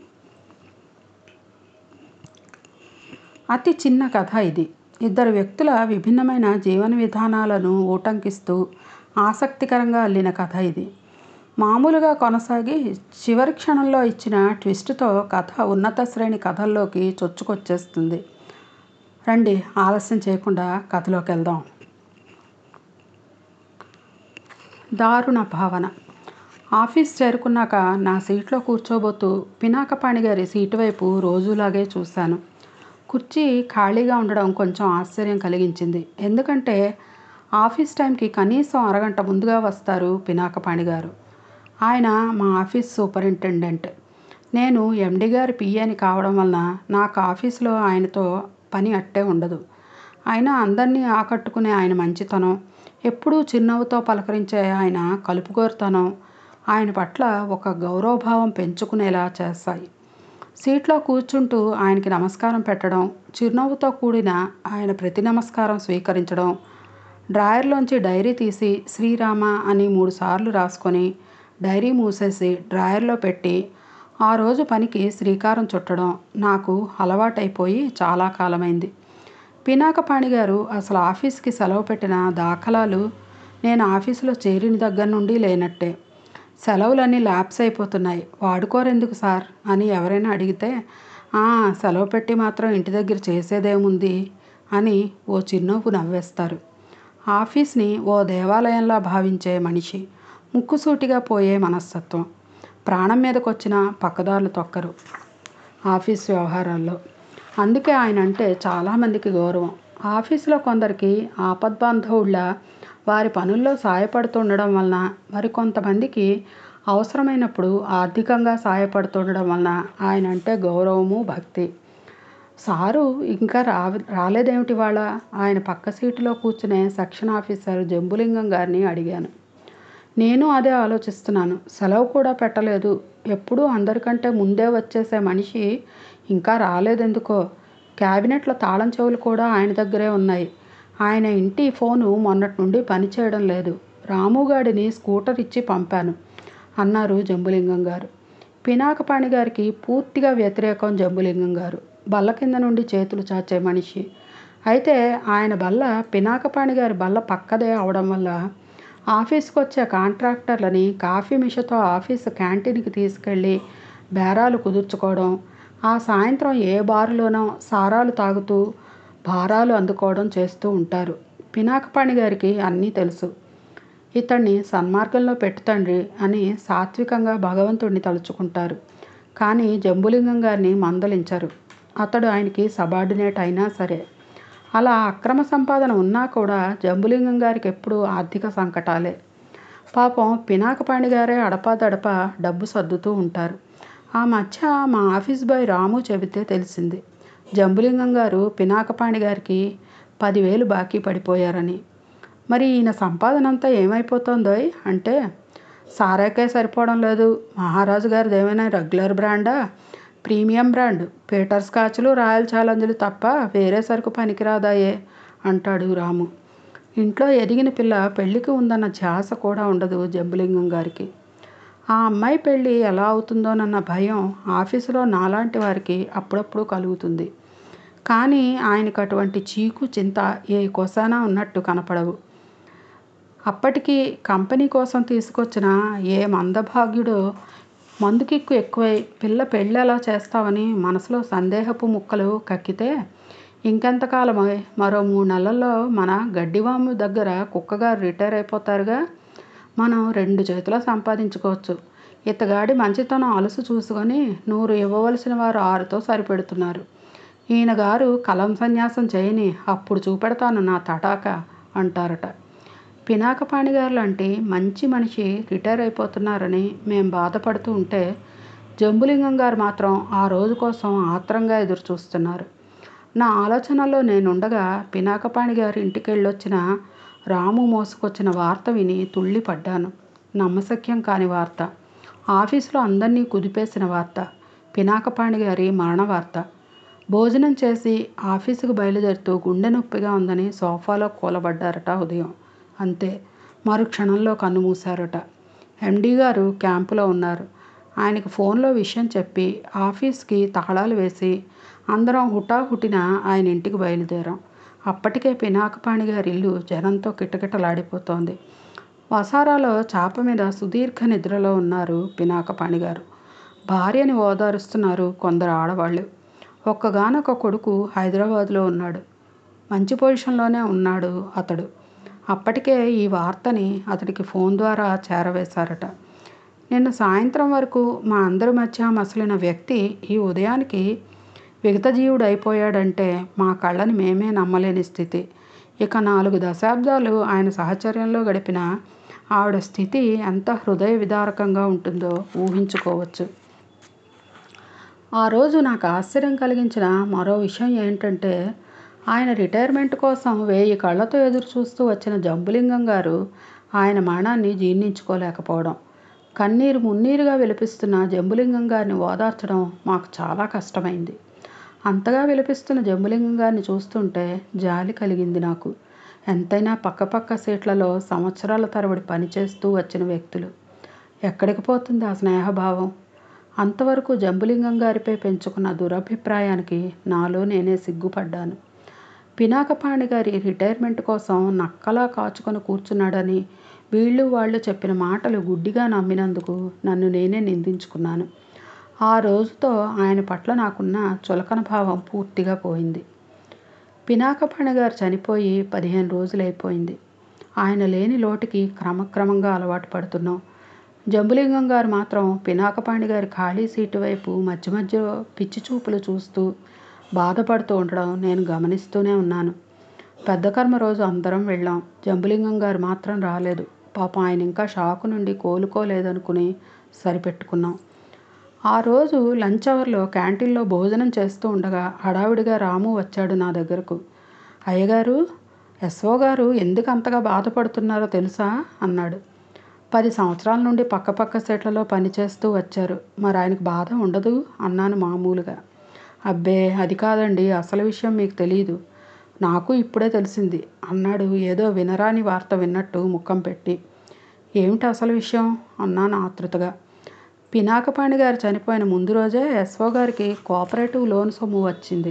అతి చిన్న కథ ఇది ఇద్దరు వ్యక్తుల విభిన్నమైన జీవన విధానాలను ఊటంకిస్తూ ఆసక్తికరంగా అల్లిన కథ ఇది మామూలుగా కొనసాగి చివరి క్షణంలో ఇచ్చిన ట్విస్ట్తో కథ ఉన్నత శ్రేణి కథల్లోకి చొచ్చుకొచ్చేస్తుంది రండి ఆలస్యం చేయకుండా కథలోకి వెళ్దాం దారుణ భావన ఆఫీస్ చేరుకున్నాక నా సీట్లో కూర్చోబోతూ పినాకపాణి గారి సీటు వైపు రోజులాగే చూశాను కుర్చీ ఖాళీగా ఉండడం కొంచెం ఆశ్చర్యం కలిగించింది ఎందుకంటే ఆఫీస్ టైంకి కనీసం అరగంట ముందుగా వస్తారు పినాకపాణి గారు ఆయన మా ఆఫీస్ సూపరింటెండెంట్ నేను ఎండి గారి పిఏని కావడం వలన నాకు ఆఫీస్లో ఆయనతో పని అట్టే ఉండదు ఆయన అందరినీ ఆకట్టుకునే ఆయన మంచితనం ఎప్పుడూ చిరునవ్వుతో పలకరించే ఆయన కలుపుగోరుతనం ఆయన పట్ల ఒక గౌరవభావం పెంచుకునేలా చేస్తాయి సీట్లో కూర్చుంటూ ఆయనకి నమస్కారం పెట్టడం చిరునవ్వుతో కూడిన ఆయన ప్రతి నమస్కారం స్వీకరించడం డ్రాయర్లోంచి డైరీ తీసి శ్రీరామ అని మూడుసార్లు రాసుకొని డైరీ మూసేసి డ్రాయర్లో పెట్టి ఆ రోజు పనికి శ్రీకారం చుట్టడం నాకు అలవాటైపోయి చాలా కాలమైంది పినాకపాణి గారు అసలు ఆఫీస్కి సెలవు పెట్టిన దాఖలాలు నేను ఆఫీసులో చేరిన దగ్గర నుండి లేనట్టే సెలవులన్నీ ల్యాప్స్ అయిపోతున్నాయి వాడుకోరెందుకు సార్ అని ఎవరైనా అడిగితే "ఆ, సెలవు పెట్టి మాత్రం ఇంటి దగ్గర చేసేదేముంది అని ఓ చిరునవ్వు నవ్వేస్తారు ఆఫీస్ని ఓ దేవాలయంలా భావించే మనిషి ముక్కుసూటిగా పోయే మనస్తత్వం ప్రాణం మీదకొచ్చిన పక్కదారులు తొక్కరు ఆఫీస్ వ్యవహారాల్లో అందుకే ఆయన అంటే చాలామందికి గౌరవం ఆఫీసులో కొందరికి ఆపద్బాంధవుళ్ళ వారి పనుల్లో సాయపడుతుండడం వలన మరికొంతమందికి అవసరమైనప్పుడు ఆర్థికంగా సాయపడుతుండడం వలన ఆయన అంటే గౌరవము భక్తి సారు ఇంకా రా రాలేదేమిటి వాళ్ళ ఆయన పక్క సీటులో కూర్చునే సెక్షన్ ఆఫీసర్ జంబులింగం గారిని అడిగాను నేను అదే ఆలోచిస్తున్నాను సెలవు కూడా పెట్టలేదు ఎప్పుడూ అందరికంటే ముందే వచ్చేసే మనిషి ఇంకా రాలేదెందుకో క్యాబినెట్లో తాళం చెవులు కూడా ఆయన దగ్గరే ఉన్నాయి ఆయన ఇంటి ఫోను మొన్నటి నుండి పనిచేయడం లేదు రాముగాడిని స్కూటర్ ఇచ్చి పంపాను అన్నారు జంబులింగం గారు పినాకపాణి గారికి పూర్తిగా వ్యతిరేకం జంబులింగం గారు బల్ల కింద నుండి చేతులు చాచే మనిషి అయితే ఆయన బల్ల పినాకపాణి గారి బల్ల పక్కదే అవడం వల్ల ఆఫీస్కి వచ్చే కాంట్రాక్టర్లని కాఫీ మిషతో ఆఫీస్ క్యాంటీన్కి తీసుకెళ్ళి బేరాలు కుదుర్చుకోవడం ఆ సాయంత్రం ఏ బారులోనో సారాలు తాగుతూ భారాలు అందుకోవడం చేస్తూ ఉంటారు పినాకపాణి గారికి అన్నీ తెలుసు ఇతన్ని సన్మార్గంలో పెట్టు తండ్రి అని సాత్వికంగా భగవంతుడిని తలుచుకుంటారు కానీ జంబులింగం గారిని మందలించరు అతడు ఆయనకి సబార్డినేట్ అయినా సరే అలా అక్రమ సంపాదన ఉన్నా కూడా జంబులింగం గారికి ఎప్పుడూ ఆర్థిక సంకటాలే పాపం పినాకపాణి గారే అడపాదడపా డబ్బు సర్దుతూ ఉంటారు ఆ మధ్య మా ఆఫీస్ బాయ్ రాము చెబితే తెలిసింది జంబులింగం గారు పినాకపాణి గారికి పదివేలు బాకీ పడిపోయారని మరి ఈయన సంపాదన అంతా ఏమైపోతుందోయ్ అంటే సారాకే సరిపోవడం లేదు మహారాజు గారిది ఏమైనా రెగ్యులర్ బ్రాండా ప్రీమియం బ్రాండ్ పీటర్ స్కాచ్లు రాయల్ ఛాలెంజ్లు తప్ప వేరే సరుకు పనికిరాదాయే అంటాడు రాము ఇంట్లో ఎదిగిన పిల్ల పెళ్ళికి ఉందన్న ధ్యాస కూడా ఉండదు జంబులింగం గారికి ఆ అమ్మాయి పెళ్ళి ఎలా అవుతుందోనన్న భయం ఆఫీసులో నాలాంటి వారికి అప్పుడప్పుడు కలుగుతుంది కానీ ఆయనకు అటువంటి చీకు చింత ఏ కోసానా ఉన్నట్టు కనపడవు అప్పటికి కంపెనీ కోసం తీసుకొచ్చిన ఏ మందభాగ్యుడో మందుకిక్కు ఎక్కువై పిల్ల పెళ్ళి ఎలా చేస్తావని మనసులో సందేహపు ముక్కలు కక్కితే ఇంకెంతకాలమై మరో మూడు నెలల్లో మన గడ్డివాము దగ్గర కుక్కగారు రిటైర్ అయిపోతారుగా మనం రెండు చేతులు సంపాదించుకోవచ్చు ఇతగాడి మంచితనం అలసు చూసుకొని నూరు ఇవ్వవలసిన వారు ఆరుతో సరిపెడుతున్నారు ఈయన గారు కలం సన్యాసం చేయని అప్పుడు చూపెడతాను నా తటాక అంటారట పినాకపాణి గారు లాంటి మంచి మనిషి రిటైర్ అయిపోతున్నారని మేం బాధపడుతూ ఉంటే జంబులింగం గారు మాత్రం ఆ రోజు కోసం ఆత్రంగా ఎదురు చూస్తున్నారు నా ఆలోచనలో నేనుండగా పినాకపాణి గారి ఇంటికి వెళ్ళొచ్చిన రాము మోసుకొచ్చిన వార్త విని తుళ్ళిపడ్డాను నమ్మశక్యం కాని వార్త ఆఫీసులో అందరినీ కుదిపేసిన వార్త పినాకపాణి గారి మరణ వార్త భోజనం చేసి ఆఫీసుకు బయలుదేరుతూ గుండె నొప్పిగా ఉందని సోఫాలో కూలబడ్డారట ఉదయం అంతే మరు క్షణంలో కన్నుమూశారట ఎండీ గారు క్యాంపులో ఉన్నారు ఆయనకి ఫోన్లో విషయం చెప్పి ఆఫీస్కి తాళాలు వేసి అందరం హుటాహుటిన ఆయన ఇంటికి బయలుదేరాం అప్పటికే పినాకపాణి గారి ఇల్లు జనంతో కిటకిటలాడిపోతోంది వసారాలో చాప మీద సుదీర్ఘ నిద్రలో ఉన్నారు పినాకపాణి గారు భార్యని ఓదారుస్తున్నారు కొందరు ఆడవాళ్ళు ఒక్కగానొక కొడుకు హైదరాబాద్లో ఉన్నాడు మంచి పొజిషన్లోనే ఉన్నాడు అతడు అప్పటికే ఈ వార్తని అతడికి ఫోన్ ద్వారా చేరవేశారట నిన్న సాయంత్రం వరకు మా అందరి మధ్య మసలిన వ్యక్తి ఈ ఉదయానికి విగతజీవుడు అయిపోయాడంటే మా కళ్ళని మేమే నమ్మలేని స్థితి ఇక నాలుగు దశాబ్దాలు ఆయన సహచర్యంలో గడిపిన ఆవిడ స్థితి ఎంత హృదయ విదారకంగా ఉంటుందో ఊహించుకోవచ్చు ఆ రోజు నాకు ఆశ్చర్యం కలిగించిన మరో విషయం ఏంటంటే ఆయన రిటైర్మెంట్ కోసం వేయి కళ్ళతో ఎదురు చూస్తూ వచ్చిన జంబులింగం గారు ఆయన మరణాన్ని జీర్ణించుకోలేకపోవడం కన్నీరు మున్నీరుగా విలపిస్తున్న జంబులింగం గారిని ఓదార్చడం మాకు చాలా కష్టమైంది అంతగా విలపిస్తున్న జంబులింగం గారిని చూస్తుంటే జాలి కలిగింది నాకు ఎంతైనా పక్కపక్క సీట్లలో సంవత్సరాల తరబడి పనిచేస్తూ వచ్చిన వ్యక్తులు ఎక్కడికి పోతుంది ఆ స్నేహభావం అంతవరకు జంబులింగం గారిపై పెంచుకున్న దురభిప్రాయానికి నాలో నేనే సిగ్గుపడ్డాను పినాకపాణి గారి రిటైర్మెంట్ కోసం నక్కలా కాచుకొని కూర్చున్నాడని వీళ్ళు వాళ్ళు చెప్పిన మాటలు గుడ్డిగా నమ్మినందుకు నన్ను నేనే నిందించుకున్నాను ఆ రోజుతో ఆయన పట్ల నాకున్న చులకన భావం పూర్తిగా పోయింది పినాకపాణి గారు చనిపోయి పదిహేను రోజులైపోయింది ఆయన లేని లోటుకి క్రమక్రమంగా అలవాటు పడుతున్నాం జంబులింగం గారు మాత్రం పినాకపాణి గారి ఖాళీ సీటు వైపు మధ్య మధ్యలో పిచ్చి చూపులు చూస్తూ బాధపడుతూ ఉండడం నేను గమనిస్తూనే ఉన్నాను పెద్ద కర్మ రోజు అందరం వెళ్ళాం జంబులింగం గారు మాత్రం రాలేదు పాపం ఆయన ఇంకా షాకు నుండి కోలుకోలేదనుకుని సరిపెట్టుకున్నాం ఆ రోజు లంచ్ అవర్లో క్యాంటీన్లో భోజనం చేస్తూ ఉండగా హడావిడిగా రాము వచ్చాడు నా దగ్గరకు అయ్యగారు ఎస్ఓ గారు ఎందుకు అంతగా బాధపడుతున్నారో తెలుసా అన్నాడు పది సంవత్సరాల నుండి పక్కపక్క సెట్లలో పనిచేస్తూ వచ్చారు మరి ఆయనకు బాధ ఉండదు అన్నాను మామూలుగా అబ్బే అది కాదండి అసలు విషయం మీకు తెలియదు నాకు ఇప్పుడే తెలిసింది అన్నాడు ఏదో వినరాని వార్త విన్నట్టు ముఖం పెట్టి ఏమిటి అసలు విషయం అన్నాను ఆతృతగా పినాకపాణి గారు చనిపోయిన ముందు రోజే ఎస్ఓ గారికి కోఆపరేటివ్ లోన్ సొమ్ము వచ్చింది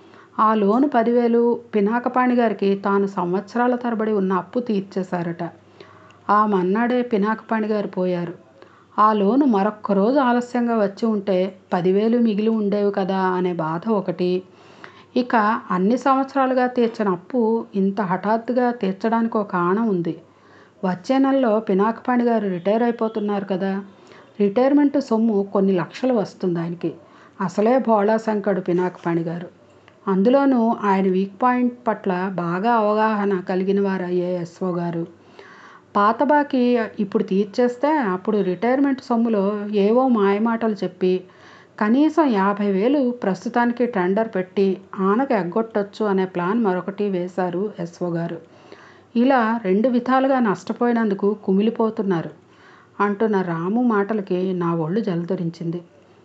ఆ లోను పదివేలు పినాకపాణి గారికి తాను సంవత్సరాల తరబడి ఉన్న అప్పు తీర్చేశారట ఆ మన్నాడే పినాకపాణి గారు పోయారు ఆ లోను మరొక్క రోజు ఆలస్యంగా వచ్చి ఉంటే పదివేలు మిగిలి ఉండేవి కదా అనే బాధ ఒకటి ఇక అన్ని సంవత్సరాలుగా తీర్చిన అప్పు ఇంత హఠాత్తుగా తీర్చడానికి ఒక కారణం ఉంది వచ్చే నెలలో పినాకపాణి గారు రిటైర్ అయిపోతున్నారు కదా రిటైర్మెంట్ సొమ్ము కొన్ని లక్షలు వస్తుంది ఆయనకి అసలే భోళా శంకడు పినాకపాణి గారు అందులోనూ ఆయన వీక్ పాయింట్ పట్ల బాగా అవగాహన కలిగిన వారు అయ్యే ఎస్ఓ గారు పాత బాకీ ఇప్పుడు తీర్చేస్తే అప్పుడు రిటైర్మెంట్ సొమ్ములో ఏవో మాయమాటలు చెప్పి కనీసం యాభై వేలు ప్రస్తుతానికి టెండర్ పెట్టి ఆనకు ఎగ్గొట్టొచ్చు అనే ప్లాన్ మరొకటి వేశారు ఎస్ఓ గారు ఇలా రెండు విధాలుగా నష్టపోయినందుకు కుమిలిపోతున్నారు అంటున్న రాము మాటలకి నా ఒళ్ళు జలధరించింది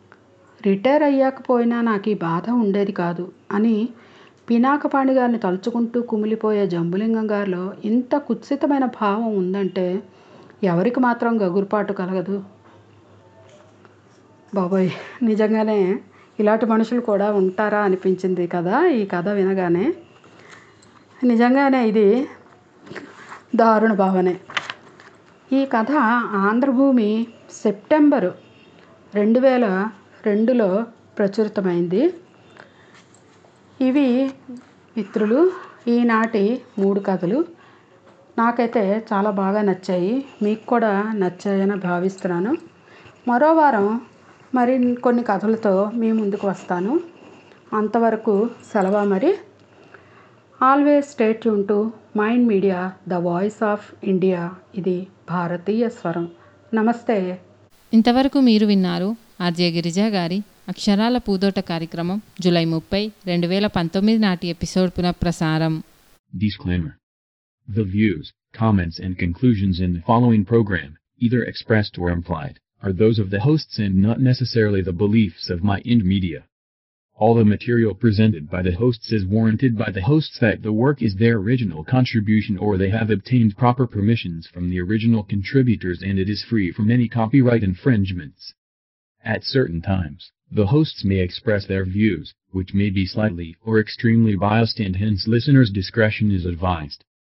రిటైర్ అయ్యాకపోయినా నాకు ఈ బాధ ఉండేది కాదు అని పినాకపాణి గారిని తలుచుకుంటూ కుమిలిపోయే జంబులింగం గారిలో ఇంత కుత్సితమైన భావం ఉందంటే ఎవరికి మాత్రం గగురుపాటు కలగదు బాబోయ్ నిజంగానే ఇలాంటి మనుషులు కూడా ఉంటారా అనిపించింది కదా ఈ కథ వినగానే నిజంగానే ఇది దారుణ భావనే ఈ కథ ఆంధ్రభూమి సెప్టెంబరు రెండు వేల రెండులో ప్రచురితమైంది ఇవి మిత్రులు ఈనాటి మూడు కథలు నాకైతే చాలా బాగా నచ్చాయి మీకు కూడా నచ్చాయని భావిస్తున్నాను మరో వారం మరి కొన్ని కథలతో మీ ముందుకు వస్తాను అంతవరకు సెలవు మరి ఆల్వేస్ స్టేట్ యూన్ to mind media the voice of India ఇది భారతీయ స్వరం నమస్తే ఇంతవరకు మీరు విన్నారు ఆర్జే గిరిజా గారి అక్షరాల పూదోట కార్యక్రమం జూలై ముప్పై రెండు వేల పంతొమ్మిది నాటి ఎపిసోడ్ పునఃప్రసారం Disclaimer. The views, comments and conclusions in the following program, either expressed or implied, are those of the hosts and not necessarily the beliefs of Mind Media. All the material presented by the hosts is warranted by the hosts that the work is their original contribution or they have obtained proper permissions from the original contributors and it is free from any copyright infringements. At certain times, the hosts may express their views, which may be slightly or extremely biased and hence listeners' discretion is advised.